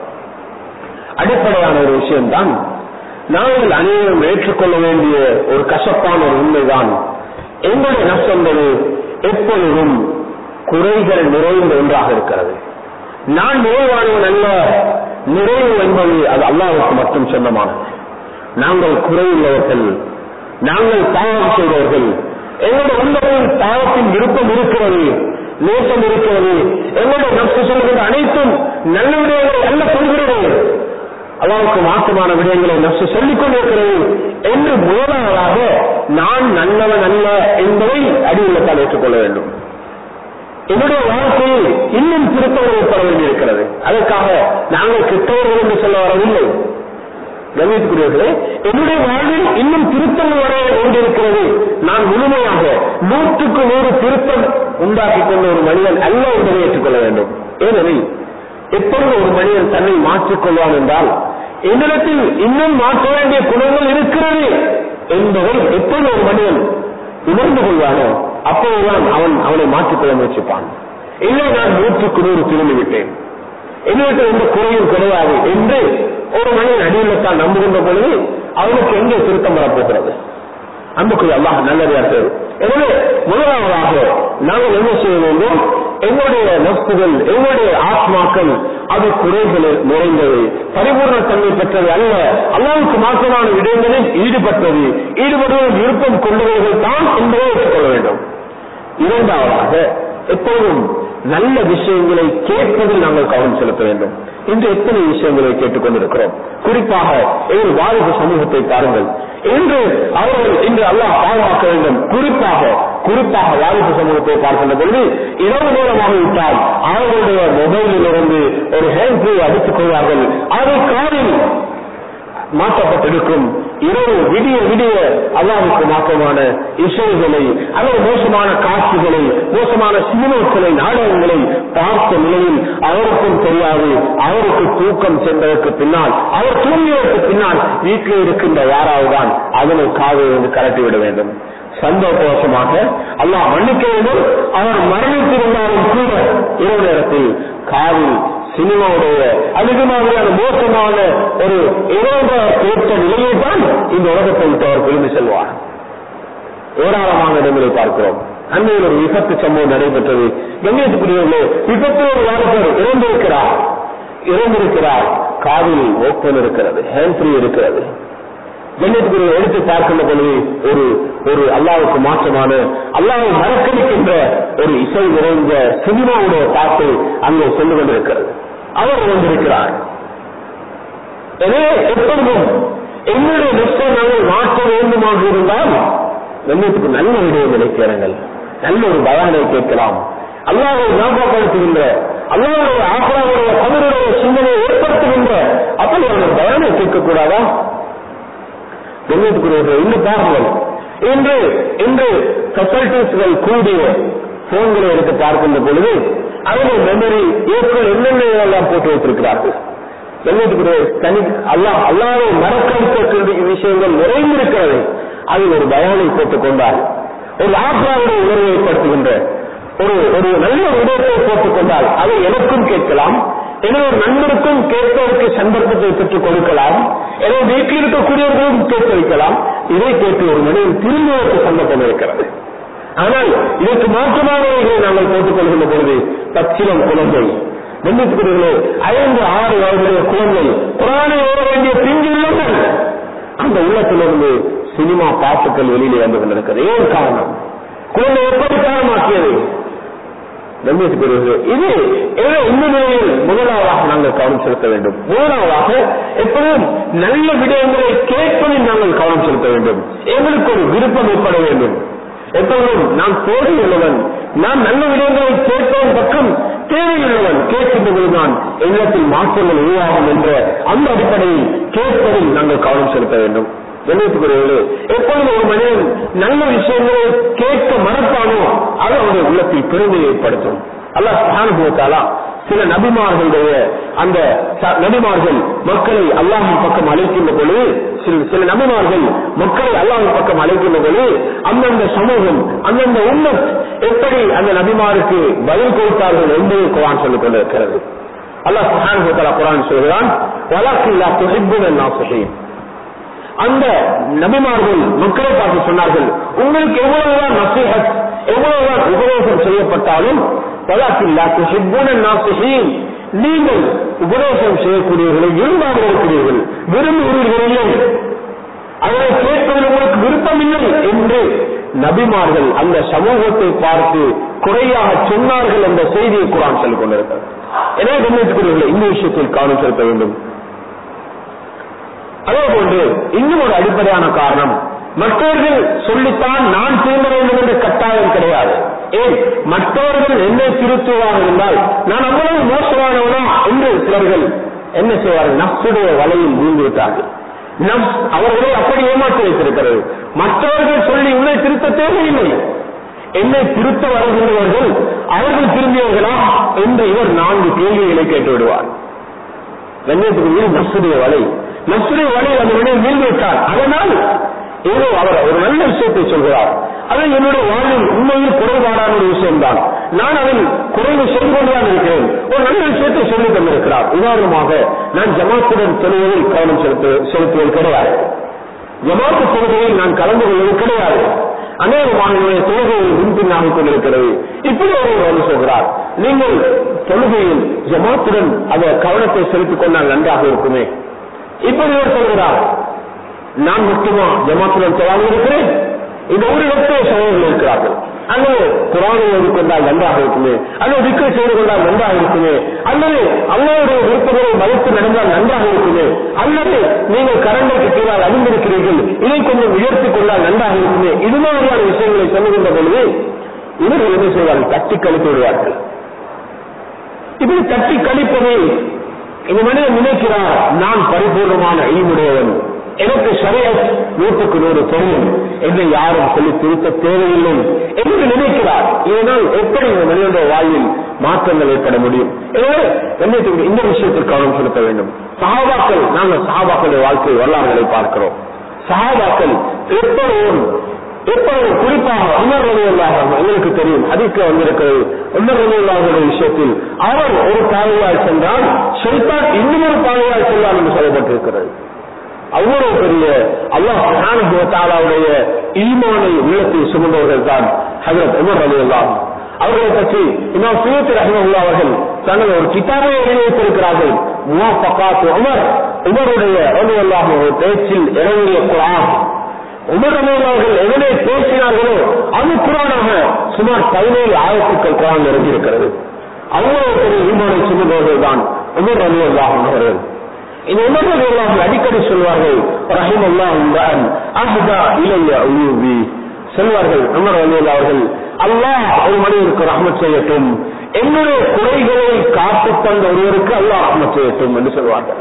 அடிப்படையான ஒரு விஷயம்தான் நாங்கள் அனைவரும் ஏற்றுக்கொள்ள வேண்டிய ஒரு கசப்பான ஒரு உண்மைதான் எங்களுடைய நப்சு என்பது எப்பொழுதும் குறைகள் நிறைந்த ஒன்றாக இருக்கிறது நான் நிறைவானவன் அல்ல நிறைவு என்பது அது அல்லாஹ்வுக்கு மட்டும் சொந்தமானது நாங்கள் குறையுள்ளவர்கள் நாங்கள் பாவம் செய்தவர்கள் எங்களுடைய உள்ளத்தில் பாவத்தின் விருப்பம் இருக்கிறது நேசம் இருக்கிறது எங்களுடைய நப்சு சொல்கின்ற அனைத்தும் நல்ல விடயங்களை அல்ல சொல்கிறது அல்லாவுக்கு மாற்றமான விடயங்களை நப்சு சொல்லிக் கொண்டிருக்கிறது என்று முதலாவதாக நான் நல்லவன் அல்ல என்பதை அடியுள்ளத்தால் ஏற்றுக்கொள்ள வேண்டும் என்னுடைய வாழ்க்கையில் இன்னும் திருத்தங்கள் ஏற்பட வேண்டியிருக்கிறது அதற்காக நாங்கள் கிட்டவர்கள் என்று சொல்ல வரவில்லை கவனித்துக்குரியவர்களே என்னுடைய வாழ்வில் இன்னும் திருத்தங்கள் வர வேண்டியிருக்கிறது நான் முழுமையாக நூற்றுக்கு நூறு திருத்தம் உண்டாக்கி கொண்ட ஒரு மனிதன் அல்ல என்பதை ஏற்றுக்கொள்ள வேண்டும் ஏனெனில் எப்பொழுது ஒரு மனிதன் தன்னை மாற்றிக்கொள்வான் என்றால் என்னிடத்தில் இன்னும் மாற்ற வேண்டிய குணங்கள் இருக்கிறது என்பதை எப்பொழுது ஒரு மனிதன் உணர்ந்து கொள்வானோ அப்போதுதான் அவன் அவனை மாற்றிக்கொள்ள முயற்சிப்பான் இல்லை நான் நூற்றுக்கு நூறு திரும்பி விட்டேன் என்னிடத்தில் எந்த குறையும் கிடையாது என்று ஒரு மனிதன் அடியுள்ளத்தான் நம்புகின்ற பொழுது அவனுக்கு எங்கே திருத்தம் வரப்போகிறது அன்புக்குரிய அல்லாஹ் நல்லதார்கள் எனவே முதலாவதாக நாங்கள் என்ன செய்ய வேண்டும் எங்களுடைய நப்சுகள் எங்களுடைய ஆத்மாக்கள் அது குறைகள் நிறைந்தது பரிபூர்ண தன்மை பெற்றது அல்ல அல்லாவுக்கு மாற்றமான விடயங்களில் ஈடுபட்டது ஈடுபடுவதில் விருப்பம் கொண்டவர்கள் தான் என்பதை ஏற்றுக்கொள்ள வேண்டும் இரண்டாவதாக எப்போதும் நல்ல விஷயங்களை கேட்பதில் நாங்கள் கவனம் செலுத்த வேண்டும் இன்று எத்தனை விஷயங்களை கேட்டுக்கொண்டிருக்கிறோம் குறிப்பாக எங்கள் வாலிப சமூகத்தை பாருங்கள் இன்று அவர்கள் இன்று அல்லாஹ் பாதுகாக்க வேண்டும் குறிப்பாக குறிப்பாக வாலிப சமூகத்தை பார்க்கின்ற பொழுது இரவு நேரமாக விட்டால் அவர்களுடைய மொபைலில் இருந்து ஒரு ஹேண்ட் ஃப்ரீ அடித்துக் கொள்வார்கள் அதை காரில் மாற்றப்பட்டிருக்கும் இரவு விடிய விடிய அல்லாவுக்கு மாற்றமான இசைகளை அல்லது மோசமான காட்சிகளை மோசமான சினிமாக்களை நாடகங்களை பார்த்த நிலையில் அவருக்கும் தெரியாது அவருக்கு தூக்கம் சென்றதற்கு பின்னால் அவர் தூங்கியதற்கு பின்னால் வீட்டில் இருக்கின்ற யாராவது தான் அதனை காதை வந்து கரட்டிவிட வேண்டும் சந்தோஷமாக அல்லாஹ் மன்னிக்க வேண்டும் அவர் மரணித்திருந்தாலும் கூட இரவு நேரத்தில் காதில் சினிமாவுடைய அதிக மாதிரியான மோசமான ஒரு இரோக கேட்ட நிலையை தான் இந்த உலகத்தை விட்டு அவர் திரும்பி செல்வார் ஏராளமான இடங்களை பார்க்கிறோம் அண்மையில் ஒரு விபத்து சம்பவம் நடைபெற்றது கண்ணியத்துக்குரியவர்களே விபத்தில் ஒரு வாலிபர் இறந்திருக்கிறார் இறந்திருக்கிறார் காதில் ஓப்பன் இருக்கிறது ஹேண்ட் ஃப்ரீ இருக்கிறது கண்ணியத்துக்குரிய எடுத்து பார்க்கின்ற பொழுது ஒரு ஒரு அல்லாவுக்கு மாற்றமான அல்லாவை மறக்கடிக்கின்ற ஒரு இசை நிறைந்த சினிமாவுடைய பாட்டு அங்கே சென்று கொண்டிருக்கிறது அவர் வந்திருக்கிறார் எனவே எப்பொழுதும் என்னுடைய நிச்சயம் நாங்கள் மாற்ற வேண்டுமாக இருந்தால் கண்ணியத்துக்கு நல்ல விடயங்களை கேளுங்கள் நல்ல ஒரு பயானை கேட்கலாம் அல்லாவை ஞாபகப்படுத்துகின்ற அல்லாவுடைய ஆசிராவுடைய தமிழுடைய சிந்தனையை ஏற்படுத்துகின்ற அப்படியான பயானை கேட்கக்கூடாதா கண்ணியத்துக்குரியவர்கள் இன்னும் பாருங்கள் இன்று இன்று ஃபெசிலிட்டிஸ்கள் கூடிய போன்களை எடுத்து பார்க்கின்ற பொழுது அதில் மெமரி ஏற்கனவே என்னென்ன எல்லாம் போட்டு வைத்திருக்கிறார்கள் கண்ணியத்துக்குரிய தனி அல்லாஹ் அல்லாவை மறக்கடிக்கக்கூடிய விஷயங்கள் நிறைந்திருக்கிறது அதில் ஒரு பயானை போட்டுக் கொண்டால் ஒரு ஆத்மாவுடைய உணர்வை ஏற்படுத்துகின்ற ஒரு ஒரு நல்ல விடயத்தை போட்டுக் கொண்டால் அதை எனக்கும் கேட்கலாம் எனவே ஒரு நண்பருக்கும் கேட்பதற்கு சந்தர்ப்பத்தை பெற்றுக் கொடுக்கலாம் எனவே வீட்டில் இருக்கக்கூடியவர்களும் கேட்க வைக்கலாம் இதை கேட்டு ஒரு மனிதன் திரும்புவதற்கு சந்தர்ப்பம் இருக்கிறது ஆனால் இதற்கு மாற்றமானவர்களை நாங்கள் போட்டுக் கொள்கின்ற பொழுது பச்சிலம் குழந்தை மன்னிப்புக்குரியவர்களே ஐந்து ஆறு வயதுடைய குழந்தை புராணை ஓட வேண்டிய பிஞ்சு உள்ளங்கள் அந்த உள்ளத்திலிருந்து சினிமா பாட்டுக்கள் வெளியிலே வந்து கொண்டிருக்கிறது ஏன் காரணம் குழந்தை எப்படி காரணமாக்கியது கண்ணியத்துக்குரியவர்களே இது எனவே இந்த நிலையில் முதலாவதாக நாங்கள் கவனம் செலுத்த வேண்டும் மூணாவதாக எப்பொழுதும் நல்ல விடயங்களை கேட்பதில் நாங்கள் கவனம் செலுத்த வேண்டும் எங்களுக்கு ஒரு விருப்பம் ஏற்பட வேண்டும் எப்பொழுதும் நான் தேவையுள்ளவன் நான் நல்ல விடயங்களை கேட்பவன் பக்கம் தேவையுள்ளவன் கேட்கின்ற பொழுதுதான் எண்ணத்தில் மாற்றங்கள் உருவாகும் என்ற அந்த அடிப்படையில் கேட்பதில் நாங்கள் கவனம் செலுத்த வேண்டும் கண்ணியத்துக்குரியவர்களே எப்பொழுது ஒரு மனிதன் நல்ல விஷயங்களை கேட்க மறப்பானோ அது அவருடைய உள்ளத்தில் பெருமையை ஏற்படுத்தும் அல்லாஹ் சுப்ஹானஹு சில நபிமார்களுடைய அந்த ச- நபிமார்கள் மக்களை அல்லாஹின் பக்கம் அழைக்கின்ற பொழுது சில சில நபிமார்கள் மக்களை அல்லாஹின் பக்கம் அழைக்கின்ற பொழுது அந்தந்த சமூகம் அந்தந்த உம்மத் எப்படி அந்த நபிமாருக்கு பதில் கொடுத்தார்கள் என்பதை குரான் சொல்லிக் கொண்டிருக்கிறது அல்லாஹ் சுப்ஹானஹு வ தஆலா குரான் சொல்கிறான் வலாக்கில்லா துஹிப்புன நாசிஹீன் அந்த நபிமார்கள் மக்களை பார்த்து சொன்னார்கள் உங்களுக்கு எவ்வளவுதான் நசீஹத் எவ்வளவுதான் உபதேசம் செய்யப்பட்டாலும் பலாக்கில்லா துஹிப்புன நாசிஹீன் நீங்கள் உபதேசம் செய்யக்கூடியவர்களை விரும்பாமல் இருக்கிறீர்கள் விரும்புகிறீர்கள் இல்லை அதனை கேட்பதில் உங்களுக்கு விருப்பமில்லை என்று நபிமார்கள் அந்த சமூகத்தை பார்த்து குறையாக சொன்னார்கள் என்ற செய்தியை குரான் சொல்லிக் கொண்டிருக்கிறது எனவே கவனித்துக்கிறீர்கள் இந்த விஷயத்தில் கவனம் செலுத்த வேண்டும் அதே போன்று இன்னும் ஒரு அடிப்படையான காரணம் மற்றவர்கள் சொல்லித்தான் நான் திரும்ப வேண்டும் என்ற கட்டாயம் கிடையாது ஏன் மற்றவர்கள் என்னை திருத்துவாக இருந்தால் நான் அவ்வளவு மோசமானவனா என்று சிலர்கள் என்ன செய்வார்கள் நப்சுடைய வலையில் வீழ்ந்து விட்டார்கள் நம் அவர்களை அப்படி ஏமாற்றி வைத்திருக்கிறது மற்றவர்கள் சொல்லி உன்னை திருத்த தேவையில்லை என்னை திருத்த வருகின்றவர்கள் அவர்கள் திரும்பியவர்களா என்று இவர் நான்கு கேள்விகளை கேட்டு விடுவார் கண்ணியத்துக்குரிய நப்சுடைய வலை நப்சுடைய வலை அந்த மனிதன் வீழ்ந்து விட்டார் அதனால் ஏதோ அவர் ஒரு நல்ல விஷயத்தை சொல்கிறார் அது என்னுடைய வாழ்வில் உண்மையில் குறைபாடான ஒரு விஷயம்தான் நான் அதில் குறைவு செய்து கொண்டுதான் இருக்கிறேன் ஒரு நல்ல விஷயத்தை சொல்லித் தந்திருக்கிறார் உதாரணமாக நான் ஜமாத்துடன் தொழுவதில் கவனம் செலுத்து செலுத்துவது கிடையாது ஜமாத்து தொழுகையில் நான் கலந்து கொள்வது கிடையாது அநேகமாக என்னுடைய தொழுகையில் முன்பின்னாக கொண்டிருக்கிறது இப்படி ஒருவர் வந்து சொல்கிறார் நீங்கள் தொழுகையில் ஜமாத்துடன் அந்த கவனத்தை செலுத்திக் கொண்டால் நன்றாக இருக்குமே இப்படி ஒரு சொல்கிறார் நான் மட்டுமா ஜமாத்துடன் தொழாமல் இருக்கிறேன் இந்த ஒரு இடத்தே சகோதரர்கள் இருக்கிறார்கள் அல்லது குரானை கொண்டால் நன்றாக இருக்குமே அல்லது விக்கை செய்து கொண்டால் நன்றாக இருக்குமே அல்லது அல்லாவுடைய விருப்பங்களை மதித்து நடந்தால் நன்றாக இருக்குமே அல்லது நீங்கள் கரண்டைக்கு கீழால் அறிந்திருக்கிறீர்கள் இதை கொஞ்சம் உயர்த்திக் கொண்டால் நன்றாக இருக்குமே இது மாதிரியான விஷயங்களை சொல்லுகின்ற பொழுது இவர்கள் என்ன செய்வார்கள் தட்டி கழித்து விடுவார்கள் இப்படி தட்டி கழிப்பதை இந்த மனிதன் நினைக்கிறார் நான் பரிபூர்ணமான ஈமுடையவன் எனக்கு சரிய நூற்றுக்கு நூறு தெரியும் என்னை யாரும் சொல்லி திருத்த தேவையில்லை என்று நினைக்கிறார் இதனால் எப்படி இந்த மனிதனுடைய வாழ்வில் மாற்றங்கள் ஏற்பட முடியும் எனவே கண்ணியத்துக்கு இந்த விஷயத்தில் கவனம் செலுத்த வேண்டும் சஹாபாக்கள் நாங்கள் சஹாபாக்களுடைய வாழ்க்கை வரலாறுகளை பார்க்கிறோம் சஹாபாக்கள் எப்பொழுதும் எப்பொழுது குறிப்பாக உமர் ரலியல்லாஹு அன்ஹு எங்களுக்கு தெரியும் ஹதீஸ்ல வந்திருக்கிறது உமர் ரலியல்லாஹுடைய விஷயத்தில் அவர் ஒரு பாதையால் சென்றால் ஷைத்தான் இன்னும் ஒரு பாதையால் செல்வார் என்று சொல்லப்பட்டிருக்கிறது அவ்வளவு பெரிய அல்லாஹ் சுப்ஹானஹு வ தஆலாவுடைய ஈமானை உள்ளத்தில் சுமந்தவர்கள் தான் ஹஜரத் உமர் ரலியல்லாஹு அவர்களை பற்றி இமாம் சுயத் ரஹ்மஹுல்லா அவர்கள் தனது ஒரு கிதாபை எழுதி வைத்திருக்கிறார்கள் முவாஃபகாத் உமர் உமருடைய ரலியல்லாஹு பேச்சில் இறங்கிய குர்ஆன் உமர் அவர்கள் எதனை பேசினார்களோ அது குரானாக சுமார் பதினேழு ஆயிரத்துக்கள் குரான் இறங்கியிருக்கிறது அவ்வளவு பெரிய ஈமானை சுமந்தவர்கள் தான் உமர் அலி அவர்கள் இந்த உமர் அலி அடிக்கடி சொல்வார்கள் ரஹிம் அல்லாஹ் அஹ்தா இளைய உயூபி சொல்வார்கள் உமர் அலி அவர்கள் அல்லாஹ் ஒரு மனிதருக்கு ரஹ்மத் செய்யட்டும் என்னுடைய குறைகளை காத்து தந்த ஒருவருக்கு அல்லாஹ் ரஹ்மத் செய்யட்டும் என்று சொல்வார்கள்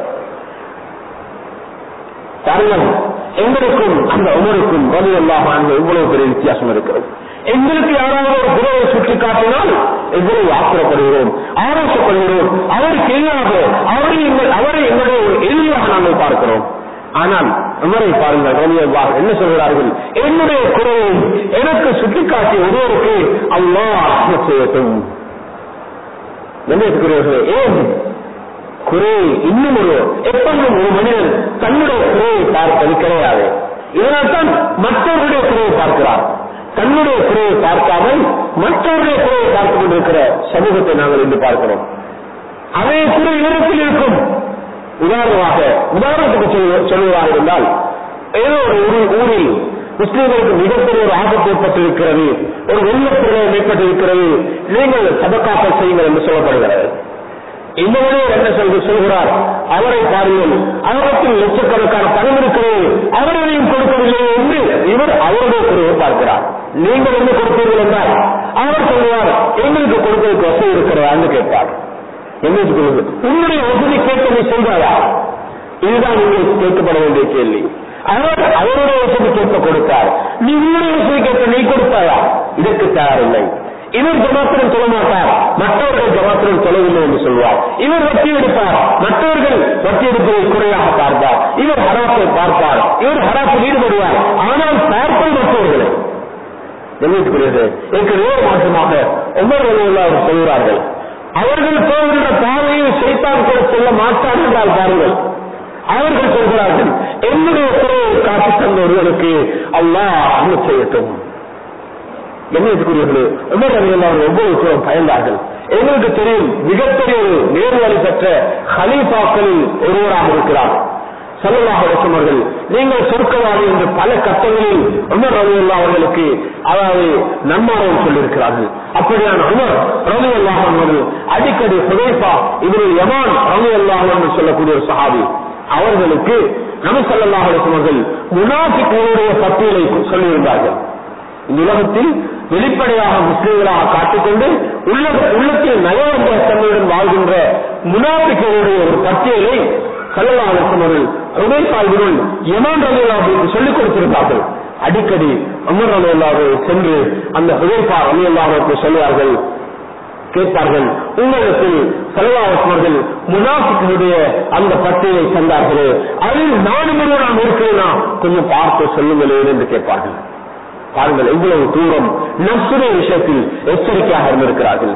காரணம் எங்களுக்கும் அந்த உமருக்கும் வலி அல்லாஹ் இவ்வளவு பெரிய வித்தியாசம் இருக்கிறது எங்களுக்கு யாராவது ஒரு குறையை சுட்டி காட்டினால் எவ்வளவு ஆத்திரப்படுகிறோம் ஆவேசப்படுகிறோம் அவருக்கு எதிராக அவரை எங்கள் அவரை எங்களுடைய ஒரு எதிரியாக நாங்கள் பார்க்கிறோம் ஆனால் உமரை பாருங்கள் ரவி அல்லாஹ் என்ன சொல்கிறார்கள் என்னுடைய குறையை எனக்கு சுட்டிக்காட்டிய ஒருவருக்கு அல்லாஹ் செய்யட்டும் என்ன ஏன் குறை இன்னும் ஒரு எப்பொழுதும் ஒரு மனிதன் தன்னுடைய குறையை பார்ப்பது கிடையாது இதனால்தான் மற்றவருடைய குறையை பார்க்கிறார் தன்னுடைய குறையை பார்க்காமல் மற்றவருடைய குறையை பார்த்துக் கொண்டிருக்கிற சமூகத்தை நாங்கள் இன்று பார்க்கிறோம் அதே குறை இடத்தில் இருக்கும் உதாரணமாக உதாரணத்துக்கு சொல்ல- சொல்வதாக இருந்தால் ஏதோ ஒரு ஊரில் ஊரில் முஸ்லீம்களுக்கு மிகப்பெரிய ஒரு ஆபத்து ஏற்பட்டிருக்கிறது ஒரு வெள்ளப்பிரளயம் ஏற்பட்டிருக்கிறது நீங்கள் சபக்காக்கள் செய்யுங்கள் என்று சொல்லப்படுகிறது இந்த மனிதர் என்ன சொல்ல சொல்கிறார் அவரை பாருங்கள் அவரத்தில் லட்சக்கணக்கான பணம் இருக்கிறது அவரையும் கொடுக்கவில்லை என்று இவர் அவருடைய குறையை பார்க்கிறார் நீங்கள் என்ன கொடுப்பீர்கள் என்றால் அவர் சொல்லுவார் எங்களுக்கு கொடுப்பதற்கு வசதி இருக்கிறதான்னு கேட்பார் எங்களுக்கு கொடுப்பது உன்னுடைய வசதி கேட்டு நீ செய்தாயா இதுதான் நீங்கள் கேட்கப்பட வேண்டிய கேள்வி அவர் அவருடைய வசதி கேட்க கொடுத்தார் நீ உன்னுடைய வசதி கேட்க நீ கொடுத்தாயா இதற்கு தயாரில்லை இவர் ஜமாத்திரம் சொல்ல மாட்டார் மற்றவர்கள் ஜமாத்திரம் சொல்லவில்லை என்று சொல்வார் இவர் வட்டி எடுப்பார் மற்றவர்கள் வட்டி எடுப்பதை குறையாக பார்ப்பார் இவர் ஹராப்பை பார்ப்பார் இவர் ஹராப்பில் ஈடுபடுவார் ஆனால் பார்ப்பது மற்றவர்களை கண்ணியத்துக்குரியது எனக்கு நேர் மாற்றமாக உமர் வழியில் அவர் சொல்கிறார்கள் அவர்கள் போகின்ற பாதையை சைத்தான் கூட செல்ல மாட்டார் என்றால் பாருங்கள் அவர்கள் சொல்கிறார்கள் என்னுடைய குறையை காட்டி தந்தவர்களுக்கு அல்லாஹ் அருள் செய்யட்டும் கண்ணியத்துக்குரியவர்களே உமர் அலியல்லா அவர்கள் ஒவ்வொரு புறம் பயந்தார்கள் எங்களுக்கு தெரியும் மிகப்பெரிய ஒரு நேர்வழி பெற்ற ஹலீஃபாக்களில் ஒருவராக இருக்கிறார் சல்லல்லாஹு அலைஹி அவர்கள் நீங்கள் சொர்க்கவாதி என்று பல கட்டங்களில் உமர் ரலியல்லாஹு அவர்களுக்கு அதாவது நன்மாரம் சொல்லியிருக்கிறார்கள் அப்படியான உமர் ரலியல்லாஹு அவர்கள் அடிக்கடி ஹுதைஃபா இவரு யமான் ரலியல்லாஹு என்று சொல்லக்கூடிய ஒரு சஹாபி அவர்களுக்கு நபி ஸல்லல்லாஹு அலைஹி அவர்கள் முனாஃபிக்குகளுடைய பட்டியலை சொல்லியிருந்தார்கள் இந்த உலகத்தில் வெளிப்படையாக முஸ்லிம்களாக காட்டிக்கொண்டு உள்ள உள்ளத்தில் நயவந்த தன்மையுடன் வாழ்கின்ற முனாபிகளுடைய ஒரு பட்டியலை சல்லல்லா அலிஸ்மர்கள் உபயசால்களுள் யமான் ரலியல்லாஹுக்கு சொல்லிக் கொடுத்திருந்தார்கள் அடிக்கடி அமர் ரலியல்லாஹு சென்று அந்த உபயசா ரலியல்லாஹுக்கு சொல்வார்கள் கேட்பார்கள் உங்களிடத்தில் செலவாசவர்கள் முனாஃபிகளுடைய அந்த பட்டியலை தந்தார்களே அதில் நானும் ஒருவன் இருக்கிறேனா கொஞ்சம் பார்த்து சொல்லுங்களேன் என்று கேட்பார்கள் பாருங்கள் எவ்வளவு தூரம் நப்சுடைய விஷயத்தில் எச்சரிக்கையாக இருந்திருக்கிறார்கள்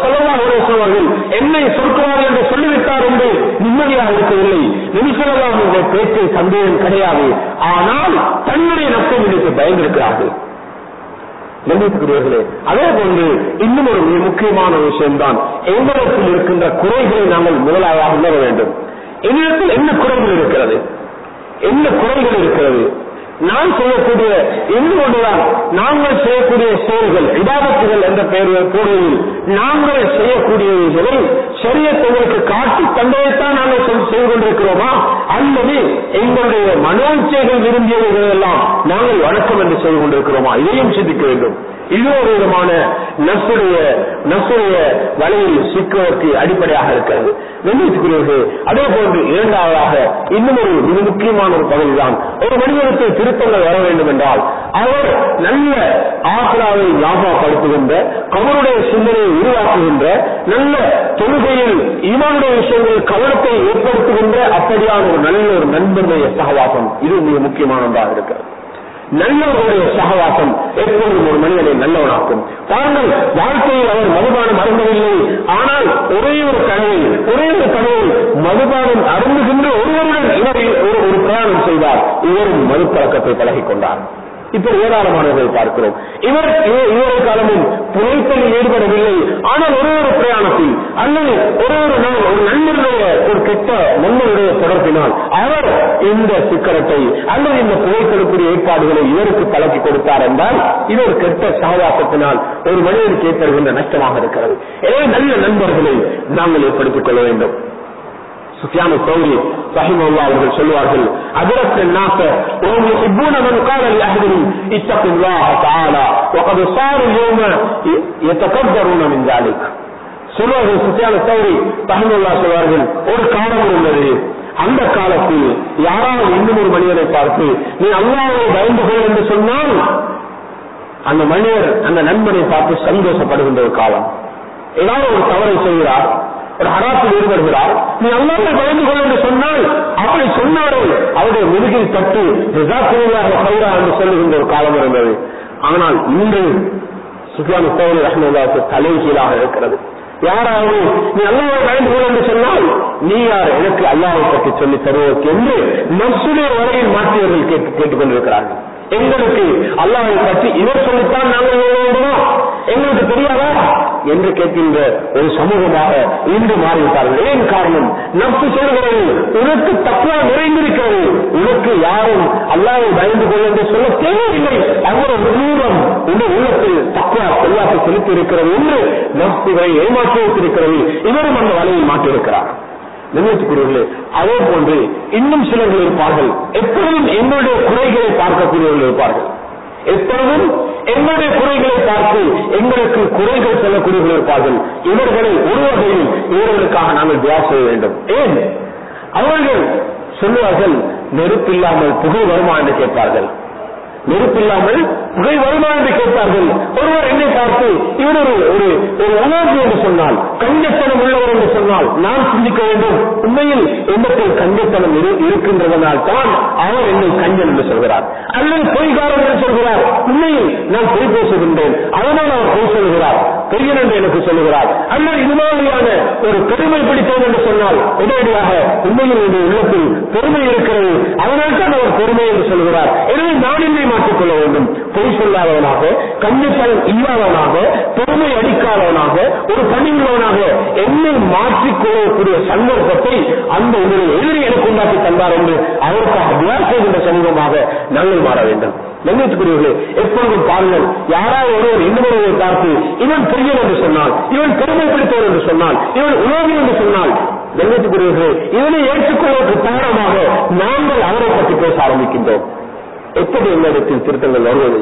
அவர்கள் என்னை சொற்கிறார் என்று சொல்லிவிட்டார் என்று நிம்மதியாக இருக்கவில்லை நிமிஷமெல்லாம் இந்த பேச்சில் சந்தேகம் கிடையாது ஆனால் தன்னுடைய நப்சை நினைத்து பயந்திருக்கிறார்கள் கண்டிப்புக்குரியவர்களே அதே போன்று இன்னும் ஒரு மிக முக்கியமான விஷயம்தான் எங்களிடத்தில் இருக்கின்ற குறைகளை நாங்கள் முதலாக உணர வேண்டும் என்னிடத்தில் என்ன குறைகள் இருக்கிறது என்ன குறைகள் இருக்கிறது நாம் செய்யக்கூடிய என்னுடன் நாங்கள் செய்யக்கூடிய செயல்கள் இடாபத்துகள் என்ற பெயர் போடுவதில் நாங்கள் செய்யக்கூடியவைகளை சரியத்தவர்களுக்கு காட்டி தந்தையைத்தான் நாங்கள் செய்து கொண்டிருக்கிறோமா அல்லது எங்களுடைய மனோச்சைகள் விரும்பியவைகள் எல்லாம் நாங்கள் வணக்கம் என்று செய்து கொண்டிருக்கிறோமா இதையும் சிந்திக்க வேண்டும் இது ஒரு விதமான நசுடைய நசுடைய வலையில் சிக்குவதற்கு அடிப்படையாக இருக்கிறது வெள்ளிக்குரியவர்கள் அதே போன்று இரண்டாவதாக இன்னும் ஒரு மிக முக்கியமான ஒரு பகுதிதான் ஒரு மனிதனுக்கு திருத்தங்கள் வர வேண்டும் என்றால் அவர் நல்ல ஆசராவை ஞாபகப்படுத்துகின்ற அவருடைய சிந்தனையை உருவாக்குகின்ற நல்ல தொழுகையில் இவனுடைய விஷயங்களில் கவனத்தை ஏற்படுத்துகின்ற அப்படியான ஒரு நல்ல ஒரு நண்பனுடைய சகவாசம் இது மிக முக்கியமான ஒன்றாக இருக்கிறது நல்லவர்களுடைய சகவாசம் எப்பொழுதும் ஒரு மனிதனை நல்லவனாக்கும் பாருங்கள் வாழ்க்கையில் அவர் மதுபானம் அருந்தவில்லை ஆனால் ஒரே ஒரு கனவை ஒரே ஒரு கனவில் மதுபானம் அருந்துகின்ற ஒருவருடன் இவர் ஒரு ஒரு பிரயாணம் செய்தார் இவரும் மது பழக்கத்தை பழகிக் கொண்டார் இப்ப ஏராளமானவர்களை பார்க்கிறோம் இவர் இவரை காலமும் புகைத்தலில் ஈடுபடவில்லை ஆனால் ஒரு ஒரு பிரயாணத்தில் அல்லது ஒரு ஒரு நாள் ஒரு நண்பருடைய ஒரு கெட்ட நண்பருடைய தொடர்பினால் அவர் இந்த சிக்கரத்தை அல்லது இந்த புகைத்தலுக்குரிய ஏற்பாடுகளை இவருக்கு பழக்கி கொடுத்தார் என்றால் இது ஒரு கெட்ட சகவாசத்தினால் ஒரு மனிதனுக்கு ஏற்படுகின்ற நஷ்டமாக இருக்கிறது எனவே நல்ல நண்பர்களை நாங்கள் ஏற்படுத்திக் கொள்ள வேண்டும் சுஃபியான சௌரி ரஹிமல்லா அவர்கள் சொல்வார்கள் அதிரத் الناس وهم يحبون من قال لأهلهم اتقوا الله تعالى وقد صاروا اليوم يتكبرون من ذلك சொல்வார்கள் சுஃபியான சௌரி ரஹிமல்லா சொல்வார்கள் ஒரு காலம் இருந்தது அந்த காலத்தில் யாராவது இன்னும் ஒரு மனிதனை பார்த்து நீ அல்லாவை பயந்து கொள் என்று சொன்னால் அந்த மனிதர் அந்த நண்பனை பார்த்து சந்தோஷப்படுகின்ற ஒரு காலம் ஏதாவது ஒரு தவறை செய்கிறார் ஒரு ஹராத்தில் ஈடுபடுகிறார் நீ அல்லாவை பயந்து கொள் என்று சொன்னால் அப்படி சொன்னாரே அவருடைய முதுகில் தட்டு ஹைரா என்று சொல்லுகின்ற ஒரு காலம் இருந்தது ஆனால் இன்று சுஃபியான் சோழி ரஹ்மல்லாவுக்கு தலைகீழாக இருக்கிறது யாராவது நீ அல்லாவை பயந்து கொள் என்று சொன்னால் நீ யார் எனக்கு அல்லாவை பற்றி சொல்லி தருவதற்கு என்று நசுடைய வரையில் மாற்றியவர்கள் கேட்டு கேட்டுக்கொண்டிருக்கிறார்கள் எங்களுக்கு அல்லாவை பற்றி இவர் சொல்லித்தான் நாங்கள் வேண்டுமா எங்களுக்கு தெரியாதா என்று கேட்கின்ற ஒரு சமூகமாக இன்று மாறிவிட்டார்கள் ஏன் காரணம் நப்சு சொல்கிறது உனக்கு தக்குவா நிறைந்திருக்கிறது உனக்கு யாரும் அல்லாவை பயந்து கொள் என்று சொல்ல தேவையில்லை அவ்வளவு தூரம் உங்கள் உள்ளத்தில் தக்குவா செல்வாக்கு செலுத்தி இருக்கிறது என்று நப்சுகளை ஏமாற்றி வைத்திருக்கிறது இவரும் அந்த வலையில் மாற்றியிருக்கிறார் நினைத்துக்கூடியவர்களே அதே போன்று இன்னும் சிலர்கள் இருப்பார்கள் எப்பொழுதும் என்னுடைய குறைகளை பார்க்கக்கூடியவர்கள் இருப்பார்கள் எப்பொழுதும் எங்களுடைய குறைகளை பார்த்து எங்களுக்கு குறைகள் சொல்லக்கூடியவர்கள் இருப்பார்கள் இவர்களை ஒரு வகையில் இவர்களுக்காக நாங்கள் தியா செய்ய வேண்டும் ஏன் அவர்கள் சொல்லுவார்கள் நெருப்பில்லாமல் புகை வருமா என்று கேட்பார்கள் நெருப்பில்லாமல் புகை வருமா என்று கேட்பார்கள் ஒருவர் என்னை பார்த்து இவர் ஒரு ஒரு ஒரு உணர்வு என்று சொன்னால் கஞ்சத்தனம் உள்ளவர் என்று சொன்னால் நான் சிந்திக்க வேண்டும் உண்மையில் எண்ணத்தில் கஞ்சத்தனம் இருக்கின்றதனால் தான் அவர் என்னை கஞ்சன் என்று சொல்கிறார் அல்லது பொய்காரன் என்று சொல்கிறார் உண்மையில் நான் பொய் பேசுகின்றேன் அதனால் அவர் பொய் சொல்கிறார் பெரியன் என்று எனக்கு சொல்லுகிறார் அல்லது இது மாதிரியான ஒரு பெருமை பிடித்தவன் என்று சொன்னால் உடனடியாக உண்மையில் என்னுடைய உள்ளத்தில் பெருமை இருக்கிறது அதனால் தான் அவர் பெருமை என்று சொல்கிறார் எனவே நான் என்னை மாற்றிக்கொள்ள வேண்டும் பொய் சொல்லாதவனாக கஞ்சத்தனம் இல்லாதவனாக பெருமை அடிக்காதவனாக ஒரு பணிவுள்ளவனாக என்னை மாற்றிக்கொள்ளக்கூடிய சந்தர்ப்பத்தை அந்த உங்களுடைய எதிரி எனக்கு உண்டாக்கி தந்தார் என்று அவருக்காக தியார் செய்கின்ற சமூகமாக நாங்கள் மாற வேண்டும் கண்ணியத்துக்குரியவர்களே எப்பொழுதும் பாருங்கள் யாராவது ஒருவர் இன்னொருவரை பார்த்து இவன் பெரியன் என்று சொன்னால் இவன் பெருமை பிடித்தவர் என்று சொன்னால் இவன் உலகம் என்று சொன்னால் கண்ணியத்துக்குரியவர்களே இதனை ஏற்றுக்கொள்வதற்கு காரணமாக நாங்கள் அவரை பற்றி பேச ஆரம்பிக்கின்றோம் எப்படி எங்களிடத்தில் திருத்தங்கள் வருவது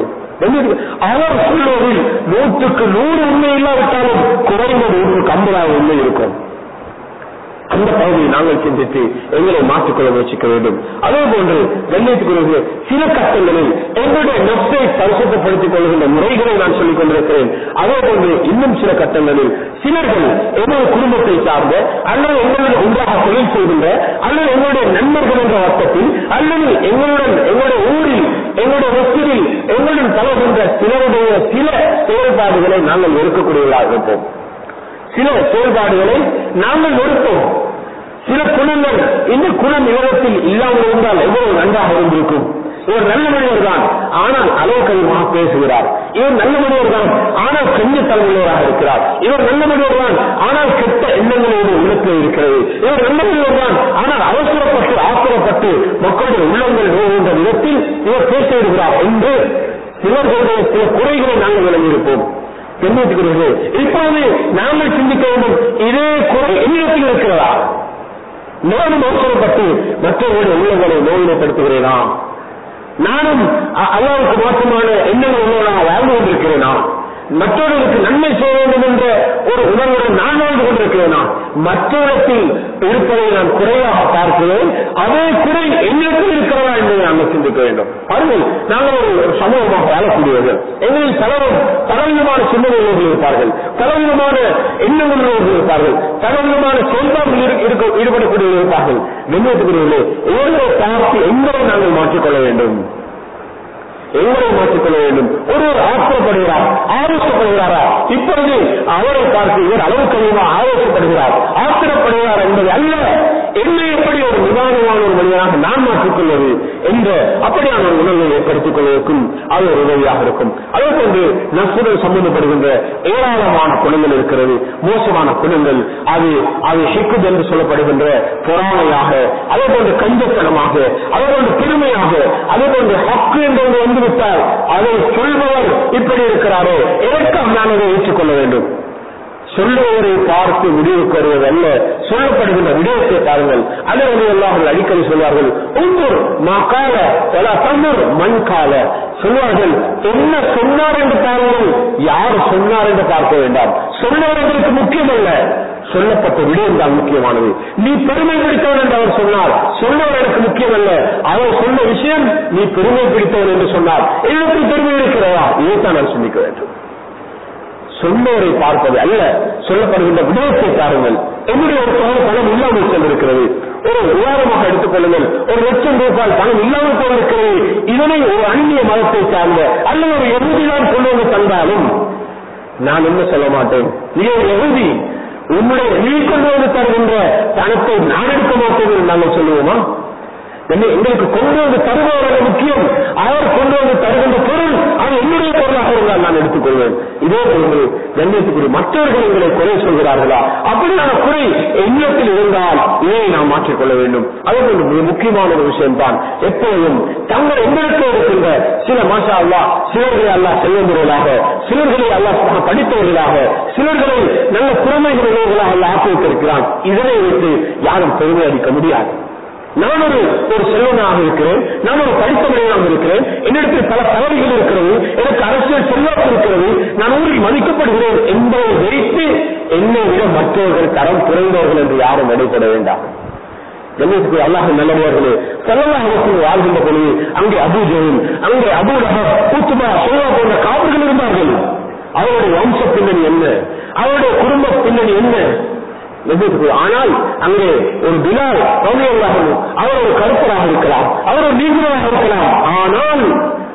அவர் சொல்வதில் நூற்றுக்கு நூறு உண்மை இல்லாவிட்டாலும் குறைந்த நூற்றுக்கு ஐம்பதாவது உண்மை இருக்கும் அந்த பகுதியை நாங்கள் சிந்தித்து எங்களை மாற்றிக்கொள்ள முயற்சிக்க வேண்டும் அதே போன்று கண்ணியத்துக்குரிய சில கட்டங்களில் எங்களுடைய நப்சை பரிசுத்தப்படுத்திக் கொள்கின்ற முறைகளை நான் சொல்லிக் கொண்டிருக்கிறேன் அதே போன்று இன்னும் சில கட்டங்களில் சிலர்கள் எங்களுடைய குடும்பத்தை சார்ந்த அல்லது எங்களுடைய ஒன்றாக தொழில் செய்கின்ற அல்லது எங்களுடைய நண்பர்கள் என்ற வட்டத்தில் அல்லது எங்களுடன் எங்களுடைய ஊரில் எங்களுடைய வசதியில் எங்களுடன் பழகின்ற சிலருடைய சில செயல்பாடுகளை நாங்கள் வெறுக்கக்கூடியவர்களாக இருப்போம் சில செயல்பாடுகளை நாங்கள் நிறுத்தோம் சில குணங்கள் இந்த குணம் இவரத்தில் இல்லாமல் இருந்தால் எவ்வளவு நன்றாக இருந்திருக்கும் இவர் நல்ல மனிதர் தான் ஆனால் அளவுக்கதிகமாக பேசுகிறார் இவர் நல்ல மனிதர் தான் ஆனால் கஞ்ச தலைமுறையாக இருக்கிறார் இவர் நல்ல மனிதர் தான் ஆனால் கெட்ட எண்ணங்களோடு உள்ளத்தில் இருக்கிறது இவர் நல்ல மனிதர் தான் ஆனால் அவசரப்பட்டு ஆத்திரப்பட்டு மக்களுடைய உள்ளங்கள் நோகின்ற விதத்தில் இவர் பேச விடுகிறார் என்று சிலர்களுடைய சில குறைகளை நாங்கள் விளங்கியிருப்போம் கண்ணியத்துக்குரியது இப்போது நாங்கள் சிந்திக்க வேண்டும் இதே குறை என்னிடத்தில் இருக்கிறதா நானும் அவசரப்பட்டு மற்றவர்களுடைய உள்ளங்களை நோயினைப்படுத்துகிறேனா நானும் அ- அல்லாவுக்கு மாற்றமான எண்ணங்கள் உள்ளவனாக வாழ்ந்து கொண்டிருக்கிறேனா மற்றவர்களுக்கு நன்மை செய்ய வேண்டும் என்ற ஒரு உணர்வுடன் நான் வாழ்ந்து கொண்டிருக்கிறேனா மற்றவர்களுக்கு இருப்பதை நான் குறையாக பார்க்கிறேன் அதே குறை என்னிடத்தில் இருக்கிறதா என்பதை நாங்கள் சிந்திக்க வேண்டும் பாருங்கள் நாங்கள் ஒரு ஒரு சமூகமாக வாழக்கூடியவர்கள் எங்களில் பலரும் பலவிதமான சிந்தனைகள் இருப்பார்கள் பலவிதமான எண்ணங்கள் உள்ளவர்கள் இருப்பார்கள் பலவிதமான செயல்பாடுகள் இரு- இருக்க- ஈடுபடக்கூடியவர்கள் இருப்பார்கள் வெண்ணியத்துக்குரியவர்களே இவர்களை பார்த்து எங்களை நாங்கள் மாற்றிக்கொள்ள வேண்டும் எங்களை மாற்றிக்கொள்ள வேண்டும் ஒருவர் ஆத்திரப்படுகிறார் ஆவேசப்படுகிறாரா இப்பொழுது அவரை பார்த்து இவர் அளவுக்கு அதிகமாக ஆவேசப்படுகிறார் ஆத்திரப்படுகிறார் என்பது அல்ல என்னை எப்படி ஒரு நிதானமான ஒரு மனிதனாக நான் மாற்றிக்கொள்வது என்ற அப்படியான ஒரு உணர்வை ஏற்படுத்திக் கொள்வதற்கும் அது ஒரு உதவியாக இருக்கும் அதே போன்று நசுடன் சம்பந்தப்படுகின்ற ஏராளமான குணங்கள் இருக்கிறது மோசமான குணங்கள் அது அது ஹிக்குத் என்று சொல்லப்படுகின்ற பொறாமையாக அதே போன்று கஞ்சத்தனமாக அதே போன்று பெருமையாக அதே போன்று ஹக்கு என்று ஒன்று வந்துவிட்டால் அதை சொல்பவர் இப்படி இருக்கிறாரோ எதற்காக நான் அதை ஏற்றுக்கொள்ள வேண்டும் சொல்லுவவரை பார்த்து முடிவுக்கு வருவதல்ல சொல்லப்படுகின்ற விடயத்தை பாருங்கள் அதை வந்து எல்லார்கள் அடிக்கடி சொல்வார்கள் உங்கூர் மக்கால பல தன்னூர் மண் கால சொல்வார்கள் என்ன சொன்னார் என்று பாருங்கள் யார் சொன்னார் என்று பார்க்க வேண்டாம் சொன்னவர்களுக்கு முக்கியமல்ல சொல்லப்பட்ட விடயம் தான் முக்கியமானது நீ பெருமை பிடித்தவன் என்று அவர் சொன்னார் சொன்னவர் எனக்கு முக்கியமல்ல அவர் சொன்ன விஷயம் நீ பெருமை பிடித்தவன் என்று சொன்னார் எனக்கு பெருமை இருக்கிறதா இதைத்தான் நான் சிந்திக்க வேண்டும் சொன்னவரை பார்ப்பது அல்ல சொல்லப்படுகின்ற விடயத்தை பாருங்கள் என்னுடைய ஒரு தொகை பணம் இல்லாமல் சென்றிருக்கிறது ஒரு உதாரணமாக எடுத்துக் கொள்ளுங்கள் ஒரு லட்சம் ரூபாய் பணம் இல்லாமல் போயிருக்கிறது இதனை ஒரு அந்நிய மதத்தை சார்ந்த அல்லது ஒரு எகுதிதான் கொண்டு வந்து தந்தாலும் நான் என்ன சொல்ல மாட்டேன் நீ ஒரு எகுதி உன்னுடைய நீ கொண்டு வந்து தருகின்ற பணத்தை நான் எடுக்க மாட்டேன் என்று நாங்கள் சொல்லுவோமா என்ன எங்களுக்கு கொண்டு வந்து தருபவர்கள் முக்கியம் அவர் கொண்டு வந்து தருகின்ற பொருள் அது என்னுடைய பொருளாக இருந்தால் நான் எடுத்துக்கொள்வேன் இதே போன்று கண்ணியத்துக்குரிய மற்றவர்கள் எங்களை குறை சொல்கிறார்களா அப்படியான குறை எண்ணத்தில் இருந்தால் இதை நாம் மாற்றிக்கொள்ள வேண்டும் அதே போன்று மிக முக்கியமான ஒரு விஷயம் தான் எப்போதும் தங்கள் எங்களுக்கு இருக்கின்ற சில மாஷா அல்லா சிலர்களை அல்லா செல்வந்தவர்களாக சிலர்களை அல்லா படித்தவர்களாக சிலர்களை நல்ல திறமைகளவர்களாக அல்ல ஆக்கி வைத்திருக்கிறான் இதனை வைத்து யாரும் பெருமை அடிக்க முடியாது நான் ஒரு ஒரு செல்வனாக இருக்கிறேன் நான் ஒரு படித்த மனிதனாக இருக்கிறேன் என்னிடத்தில் பல பதவிகள் இருக்கிறது எனக்கு அரசியல் செல்வாக்கு இருக்கிறது நான் ஊரில் மதிக்கப்படுகிறேன் என்பதை வைத்து என்னை விட மற்றவர்கள் தரம் குறைந்தவர்கள் என்று யாரும் நடைபெற வேண்டாம் கண்ணியத்துக்கு அல்லாஹ் நல்லவர்களே செல்லல்லாஹ் வாழ்கின்ற பொழுது அங்கே அபு ஜெயின் அங்கே அபு லஹப் கூத்துபா சோழா போன்ற காவல்கள் இருந்தார்கள் அவருடைய வம்ச பின்னணி என்ன அவருடைய குடும்ப பின்னணி என்ன எதிர்ப்பு ஆனால் அங்கே ஒரு பிலால் ரலியல்லாஹு அவர் ஒரு கருப்பராக இருக்கலாம் அவர் ஒரு நீதிமன்றாக இருக்கலாம் ஆனால்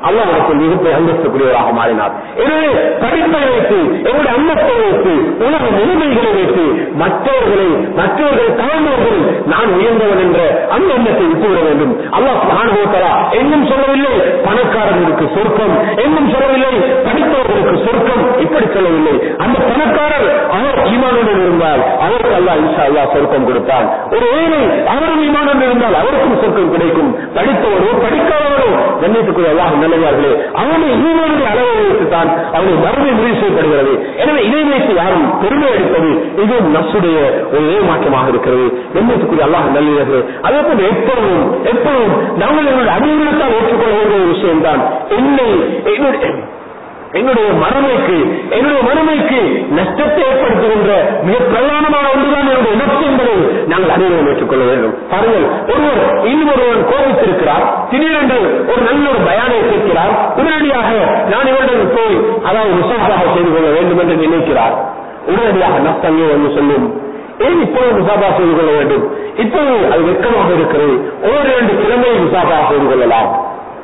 அல்லாஹ் எனக்கு மிகப்பெரிய அந்தஸ்துக்குரியவராக மாறினார் எனவே படிப்பை வைத்து எங்களுடைய அன்னத்தை வைத்து உலக நிலைமைகளை வைத்து மற்றவர்களை மற்றவர்கள் தாழ்ந்தவர்கள் நான் உயர்ந்தவன் என்ற அந்த எண்ணத்தை விட்டுவிட வேண்டும் அல்லாஹ் சுப்ஹானஹு எங்கும் சொல்லவில்லை பணக்காரர்களுக்கு சொர்க்கம் எங்கும் சொல்லவில்லை படித்தவர்களுக்கு சொர்க்கம் இப்படி சொல்லவில்லை அந்த பணக்காரர் அவர் ஈமானுடன் இருந்தால் அவருக்கு அல்லாஹ் இன்ஷா அல்லாஹ் சொர்க்கம் கொடுத்தான் ஒரு ஏழை அவரும் ஈமானுடன் இருந்தால் அவருக்கும் சொர்க்கம் கிடைக்கும் படித்தவரோ படிக்காதவரோ கண்ணியத்துக்குரிய அல்லாஹ் நல்லவார்களே அவனுடைய ஈமானுடைய அளவை வைத்துத்தான் அவனுடைய மறுமை முடிவு செய்யப்படுகிறது எனவே இதை வைத்து யாரும் பெருமை அடிப்பது இதுவும் நசுடைய ஒரு ஏமாற்றமாக இருக்கிறது கண்ணியத்துக்குரிய அல்லாஹ் நல்லவர்களே அதே போல எப்பொழுதும் எப்பொழுதும் நாங்கள் எங்களுடைய அறிவுறுத்தால் ஏற்றுக்கொள்ள வேண்டிய ஒரு விஷயம்தான் என்னை என்னுடைய என்னுடைய மறுமைக்கு என்னுடைய மறுமைக்கு நஷ்டத்தை ஏற்படுத்துகின்ற மிக பிரதானமான ஒன்றுதான் என்னுடைய நஷ்டம் என்பதை நாங்கள் அனைவரும் ஏற்றுக்கொள்ள வேண்டும் பாருங்கள் ஒருவர் இன்னொருவன் கோபித்திருக்கிறார் திடீரென்று ஒரு நல்ல ஒரு பயானை கேட்கிறார் உடனடியாக நான் இவருடன் போய் அதாவது விசாசாக செய்து கொள்ள வேண்டும் என்று நினைக்கிறார் உடனடியாக நஷ்டமே வந்து சொல்லும் ஏன் இப்பொழுது விசாபா செய்து கொள்ள வேண்டும் இப்போது அது வெட்கமாக இருக்கிறது ஓர் இரண்டு கிழமையை விசாபா செய்து கொள்ளலாம்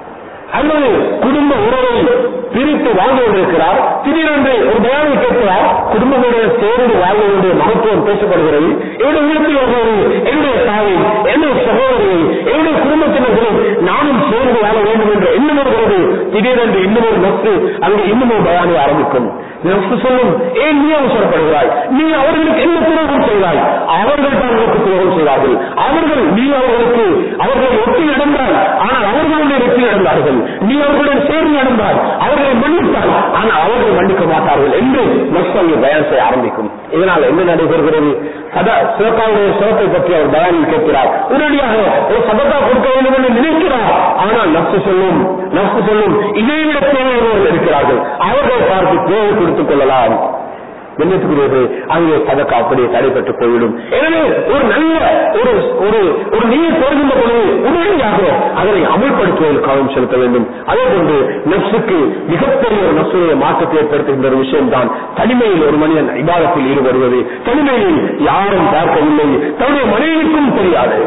அல்லது குடும்ப உறவை பிரித்து வாழ்ந்து கொண்டிருக்கிறார் திடீரென்று ஒரு பயானை கேட்கிறார் குடும்பங்களுடன் சேர்ந்து வாழ்ந்து வேண்டிய மகத்துவம் பேசப்படுகிறது என்னுடைய வீட்டில் வருவது என்னுடைய தாயை என்னுடைய சகோதரியை என்னுடைய குடும்பத்தினர்களை நானும் சேர்ந்து வாழ வேண்டும் என்ற எண்ணம் வருகிறது திடீரென்று இன்னும் ஒரு நட்பு அங்கு இன்னும் ஒரு பயானை ஆரம்பிக்கும் நட்பு சொல்லும் ஏன் நீ அவசரப்படுகிறாய் நீ அவர்களுக்கு என்ன துரோகம் செய்தாய் அவர்கள் தான் உனக்கு துரோகம் செய்தார்கள் அவர்கள் நீ அவர்களுக்கு அவர்களை ஒட்டி நடந்தால் ஆனால் அவர்களுடைய வெற்றி நடந்தார்கள் நீ அவர்களுடன் சேர்ந்து நடந்தால் அவர்களை மன்னித்தால் ஆனால் அவர்கள் மன்னிக்க மாட்டார்கள் என்று நஷ்டம் பயன் செய்ய ஆரம்பிக்கும் இதனால் என்ன நடைபெறுகிறது சதா சிவக்காவுடைய சிவத்தை பற்றி அவர் பயானில் கேட்கிறார் உடனடியாக ஒரு சதத்தா கொடுக்க வேண்டும் என்று நினைக்கிறார் ஆனால் நப்சு சொல்லும் நப்சு சொல்லும் இதை விட தேவையுள்ளவர்கள் இருக்கிறார்கள் அவர்கள் பார்த்து தேவை கொடுத்துக் கொள்ளலாம் கண்ணியத்துக்குரியது அங்கே சதக்கா அப்படியே தடைப்பட்டு போய்விடும் எனவே ஒரு நல்ல ஒரு ஒரு ஒரு நீர் போடுகின்ற பொழுது உடனடியாக அதனை அமல்படுத்துவதில் கவனம் செலுத்த வேண்டும் அதே போன்று நப்சுக்கு மிகப்பெரிய ஒரு நப்சுடைய மாற்றத்தை ஏற்படுத்துகின்ற ஒரு விஷயம்தான் தனிமையில் ஒரு மனிதன் இபாதத்தில் ஈடுபடுவது தனிமையில் யாரும் பார்க்கவில்லை தன்னுடைய மனைவிக்கும் தெரியாது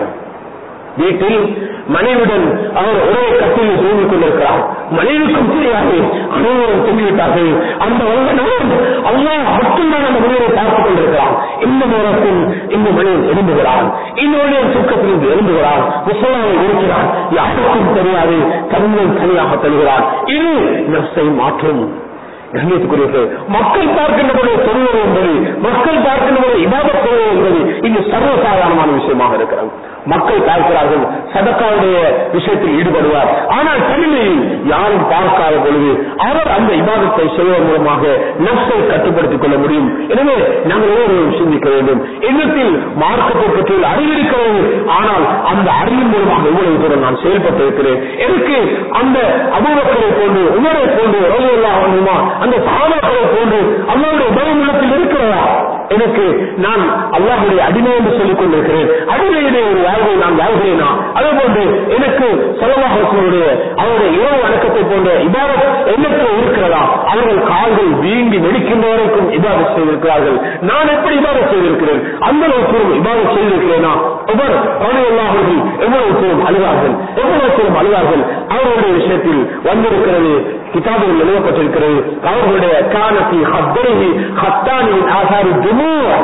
வீட்டில் மனைவியுடன் அவர் ஒரே கட்டில் தூங்கிக் கொண்டிருக்கிறார் மனைவிக்கும் தெரியாது அனைவரும் தூங்கிவிட்டார்கள் அந்த வல்லனும் அல்லா மட்டும்தான் அந்த மனிதனை பார்த்துக் கொண்டிருக்கிறான் இந்த நேரத்தில் இந்த மனிதன் எழும்புகிறான் இன்னொரு சுக்கத்திலிருந்து எழும்புகிறான் முசலாவை இருக்கிறான் யாருக்கும் தெரியாது தன்னை தனியாக தருகிறான் இது நர்ஸை மாற்றும் கண்ணியத்துக்குரியது மக்கள் பார்க்கின்ற பொழுது சொல்வது என்பது மக்கள் பார்க்கின்ற பொழுது இபாதத் செய்வது என்பது இது சர்வசாதாரணமான விஷயமாக இருக்கிறது மக்கள் பார்க்கிறார்கள் சதக்காவுடைய விஷயத்தில் ஈடுபடுவார் ஆனால் தனிமையில் யாரும் பார்க்காத பொழுது அவர் அந்த இபாதத்தை செய்வதன் மூலமாக நப்சை கட்டுப்படுத்திக் கொள்ள முடியும் எனவே நாங்கள் ஒவ்வொருவரும் சிந்திக்க வேண்டும் எண்ணத்தில் மார்க்கத்தை பற்றி அறிவிருக்கிறது ஆனால் அந்த அறிவின் மூலமாக இவ்வளவு தூரம் நான் செயல்பட்டு இருக்கிறேன் எனக்கு அந்த அபூபக்கரை போன்று உமரை போன்று ரோஜல்லா வேண்டுமா அந்த சாதனை போன்று அல்லாவுடைய பயம் உள்ளத்தில் இருக்கிறதா எனக்கு நான் அல்லாஹுடைய அடிமை என்று சொல்லிக் கொண்டிருக்கிறேன் அடிமையிலே ஒரு வாழ்வை நான் வாழ்கிறேனா அதே போன்று எனக்கு செலவாகக்கூடிய அவருடைய இரவு அடக்கத்தை போன்ற இபாதத் எண்ணத்தில் இருக்கிறதா அவர்கள் கால்கள் வீங்கி வெடிக்கின்ற வரைக்கும் இபாதத் செய்திருக்கிறார்கள் நான் எப்படி இபாதத் செய்திருக்கிறேன் அந்த அளவுக்கு இபாதத் செய்திருக்கிறேனா அவர் அவர்கள் எவ்வளவு தூரம் அழுவார்கள் எவ்வளவு தூரம் அழுவார்கள் அவர்களுடைய விஷயத்தில் வந்திருக்கிறது கிதாபில் எழுதப்பட்டிருக்கிறது அவர்களுடைய காணத்தி ஹத்தரிஹி ஹத்தானியின் ஆசாரி துமு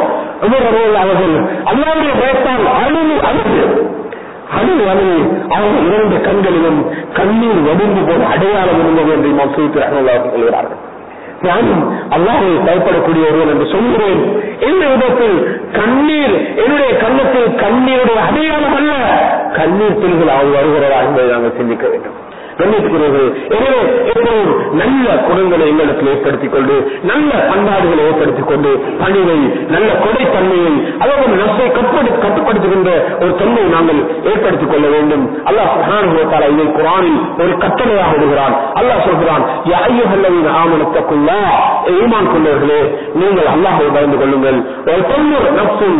உமர் அவர்கள் அல்லாவுடைய பயத்தால் அழுது அழுது அழுது அழுது அவர்கள் இரண்டு கண்களிலும் கண்ணீர் வடிந்து போன அடையாளம் இருந்தது என்று நாம் சுயித்து சொல்கிறார்கள் நானும் அல்லாஹை பயப்படக்கூடிய ஒருவன் என்று சொல்கிறேன் இந்த விதத்தில் கண்ணீர் என்னுடைய கண்ணத்தில் கண்ணீருடைய அடையாளம் அல்ல கண்ணீர் துளிகள் அவர் வருகிறதா என்பதை நாங்கள் சிந்திக்க வேண்டும் கண்ணியத்துக்குரியவர்கள் எனவே எப்போதும் நல்ல குணங்களை எங்களுக்கு ஏற்படுத்திக் கொண்டு நல்ல பண்பாடுகளை ஏற்படுத்திக் கொண்டு பணிவை நல்ல கொடைத்தன்மையை அதாவது நஷ்டை கட்டுப்படு கட்டுப்படுத்துகின்ற ஒரு தன்மையை நாங்கள் ஏற்படுத்திக் கொள்ள வேண்டும் அல்லாஹ் சுகானுபவத்தால் இதை குரானில் ஒரு கட்டளையாக விடுகிறான் அல்லாஹ் சொல்கிறான் ஐயோஹல்லவின் ஆமனத்தக்குள்ளா ஈமான் கொண்டவர்களே நீங்கள் அல்லாஹை பயந்து கொள்ளுங்கள் ஒரு தொண்ணூறு நப்சும்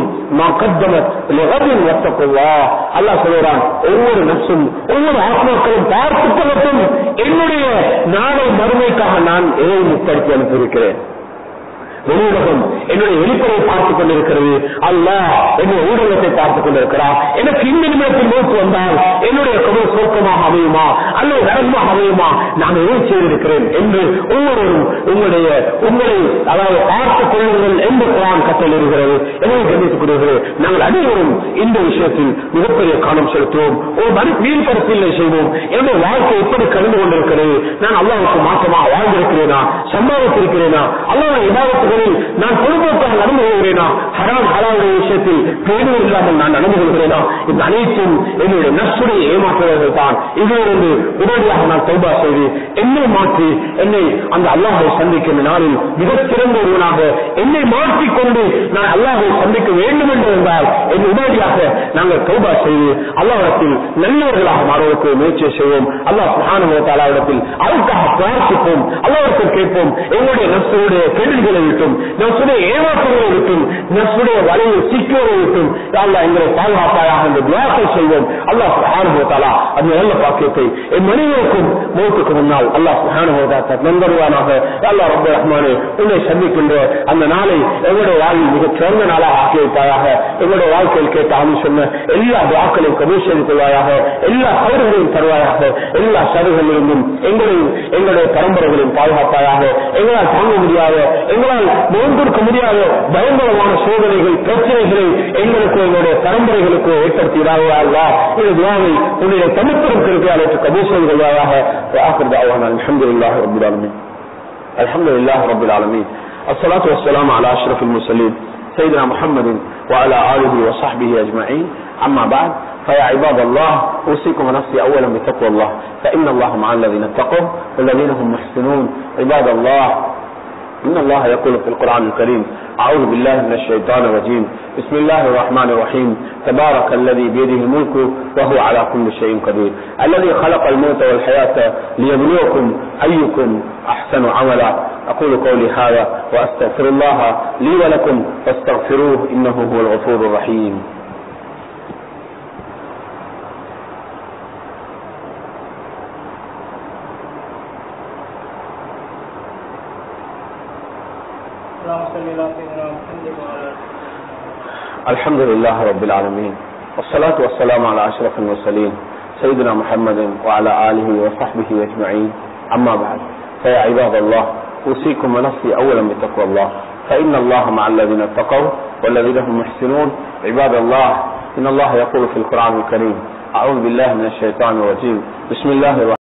அல்லாஹ் சொல்கிறான் ஒவ்வொரு நப்சும் ஒவ்வொரு ஆத்மாக்களும் பார்த்துக் கொள்ளட்டும் என்னுடைய நாளை மறுமைக்காக நான் எதை முற்படுத்தி அனுப்பியிருக்கிறேன் வெளியுலகம் என்னுடைய வெளிப்படையை பார்த்துக் கொண்டிருக்கிறது அல்லாஹ் என்னுடைய ஊடகத்தை பார்த்துக் கொண்டிருக்கிறார் எனக்கு இந்த நிமிடத்தில் மூத்து வந்தால் என்னுடைய கபர் சொர்க்கமாக அமையுமா அல்லது நரகமாக அமையுமா நான் எதை செய்திருக்கிறேன் என்று ஒவ்வொருவரும் உங்களுடைய உங்களை அதாவது பார்த்துக் கொள்ளுங்கள் என்று குரான் கட்டளிடுகிறது எனவே கண்டித்துக் நாங்கள் அனைவரும் இந்த விஷயத்தில் மிகப்பெரிய கவனம் செலுத்துவோம் ஒரு மறு மீன் பரிசீலனை செய்வோம் என்னுடைய வாழ்க்கை எப்படி கலந்து கொண்டிருக்கிறது நான் அல்லாவுக்கு மாற்றமாக வாழ்ந்திருக்கிறேனா சம்பாதித்திருக்கிறேனா அல்லாஹ் விவாதத்துகளில் நான் பொதுப்போக்காக நடந்து கொள்கிறேனா ஹராம் ஹலாவுடைய விஷயத்தில் பேணும் இல்லாமல் நான் நடந்து கொள்கிறேனா இந்த அனைத்தும் என்னுடைய நஷ்டுடைய ஏமாற்றுவர்கள் தான் இதிலிருந்து உடனடியாக நான் தௌபா செய்து என்னை மாற்றி என்னை அந்த அல்லாஹை சந்திக்கின்ற நாளில் மிகச் சிறந்த ஒருவனாக என்னை மாற்றிக்கொண்டு நான் அல்லாஹை சந்திக்க வேண்டும் என்று இருந்தால் என் உடனடியாக நாங்கள் தௌபா செய்து அல்லாஹிடத்தில் நல்லவர்களாக மாறுவதற்கு முயற்சி செய்வோம் அல்லாஹ் சுகானுபவத்தாலாவிடத்தில் அதற்காக பிரார்த்திப்போம் அல்லாவிடத்தில் கேட்போம் எங்களுடைய நர்சுடைய கேள்விகளை விட்டும் நர்சுடைய ஏமாற்றங்களை விட்டும் நர்சுடைய வலையில் சிக்குவதை விட்டும் அல்லா எங்களை பாதுகாப்பாயாக இந்த துவாக்கள் செய்வோம் அல்லாஹ் சுகானுபவத்தாலா அந்த நல்ல பாக்கியத்தை என் மனிதனுக்கும் மௌத்துக்கு முன்னால் அல்லாஹ் சுகானுபவத்தால் நந்தருவானாக அல்லாஹ் ரொம்ப ரஹ்மானே உன்னை சந்திக்கின்ற அந்த நாளை எங்களுடைய வாழ்வில் மிகச் சிறந்த நாளாக ஆக்கி வைப்பாயாக எங்களுடைய வாழ்க்கையில் கேட்ட ஆமி சொன்ன எல்லா துவாக்களையும் கமிஷன் கொள்வாயாக எல்லா சௌர்களையும் தருவாயாக எல்லா சருகளிலிருந்தும் எங்களையும் எங்களுடைய பரம்பரைகளையும் பாதுகாப்பாயாக எங்களால் தாங்க முடியாத எங்களால் நோன்பிருக்க முடியாத பயங்கரமான சோதனைகள் பிரச்சனைகளை எங்களுக்கு எங்களுடைய பரம்பரைகளுக்கு ஏற்படுத்தியதாக இந்த துவாவை உன்னுடைய தனிப்பெரும் கிருப்பையாளருக்கு கமிஷன் கொள்வாயாக الحمد لله رب العالمين الحمد لله رب العالمين الصلاة والسلام على أشرف المرسلين سيدنا محمد وعلى آله وصحبه أجمعين أما بعد فيا عباد الله أوصيكم ونفسي أولا بتقوى الله فإن الله مع الذين اتقوا والذين هم محسنون عباد الله إن الله يقول في القرآن الكريم أعوذ بالله من الشيطان الرجيم بسم الله الرحمن الرحيم تبارك الذي بيده الملك وهو على كل شيء قدير الذي خلق الموت والحياة ليبلوكم أيكم أحسن عملا أقول قولي هذا وأستغفر الله لي ولكم فاستغفروه إنه هو الغفور الرحيم الحمد لله رب العالمين والصلاة والسلام على أشرف المرسلين سيدنا محمد وعلى آله وصحبه أجمعين أما بعد فيا عباد الله أوصيكم ونفسي أولا بتقوى الله فإن الله مع الذين اتقوا والذين هم محسنون عباد الله إن الله يقول في القرآن الكريم أعوذ بالله من الشيطان الرجيم بسم الله الرحمن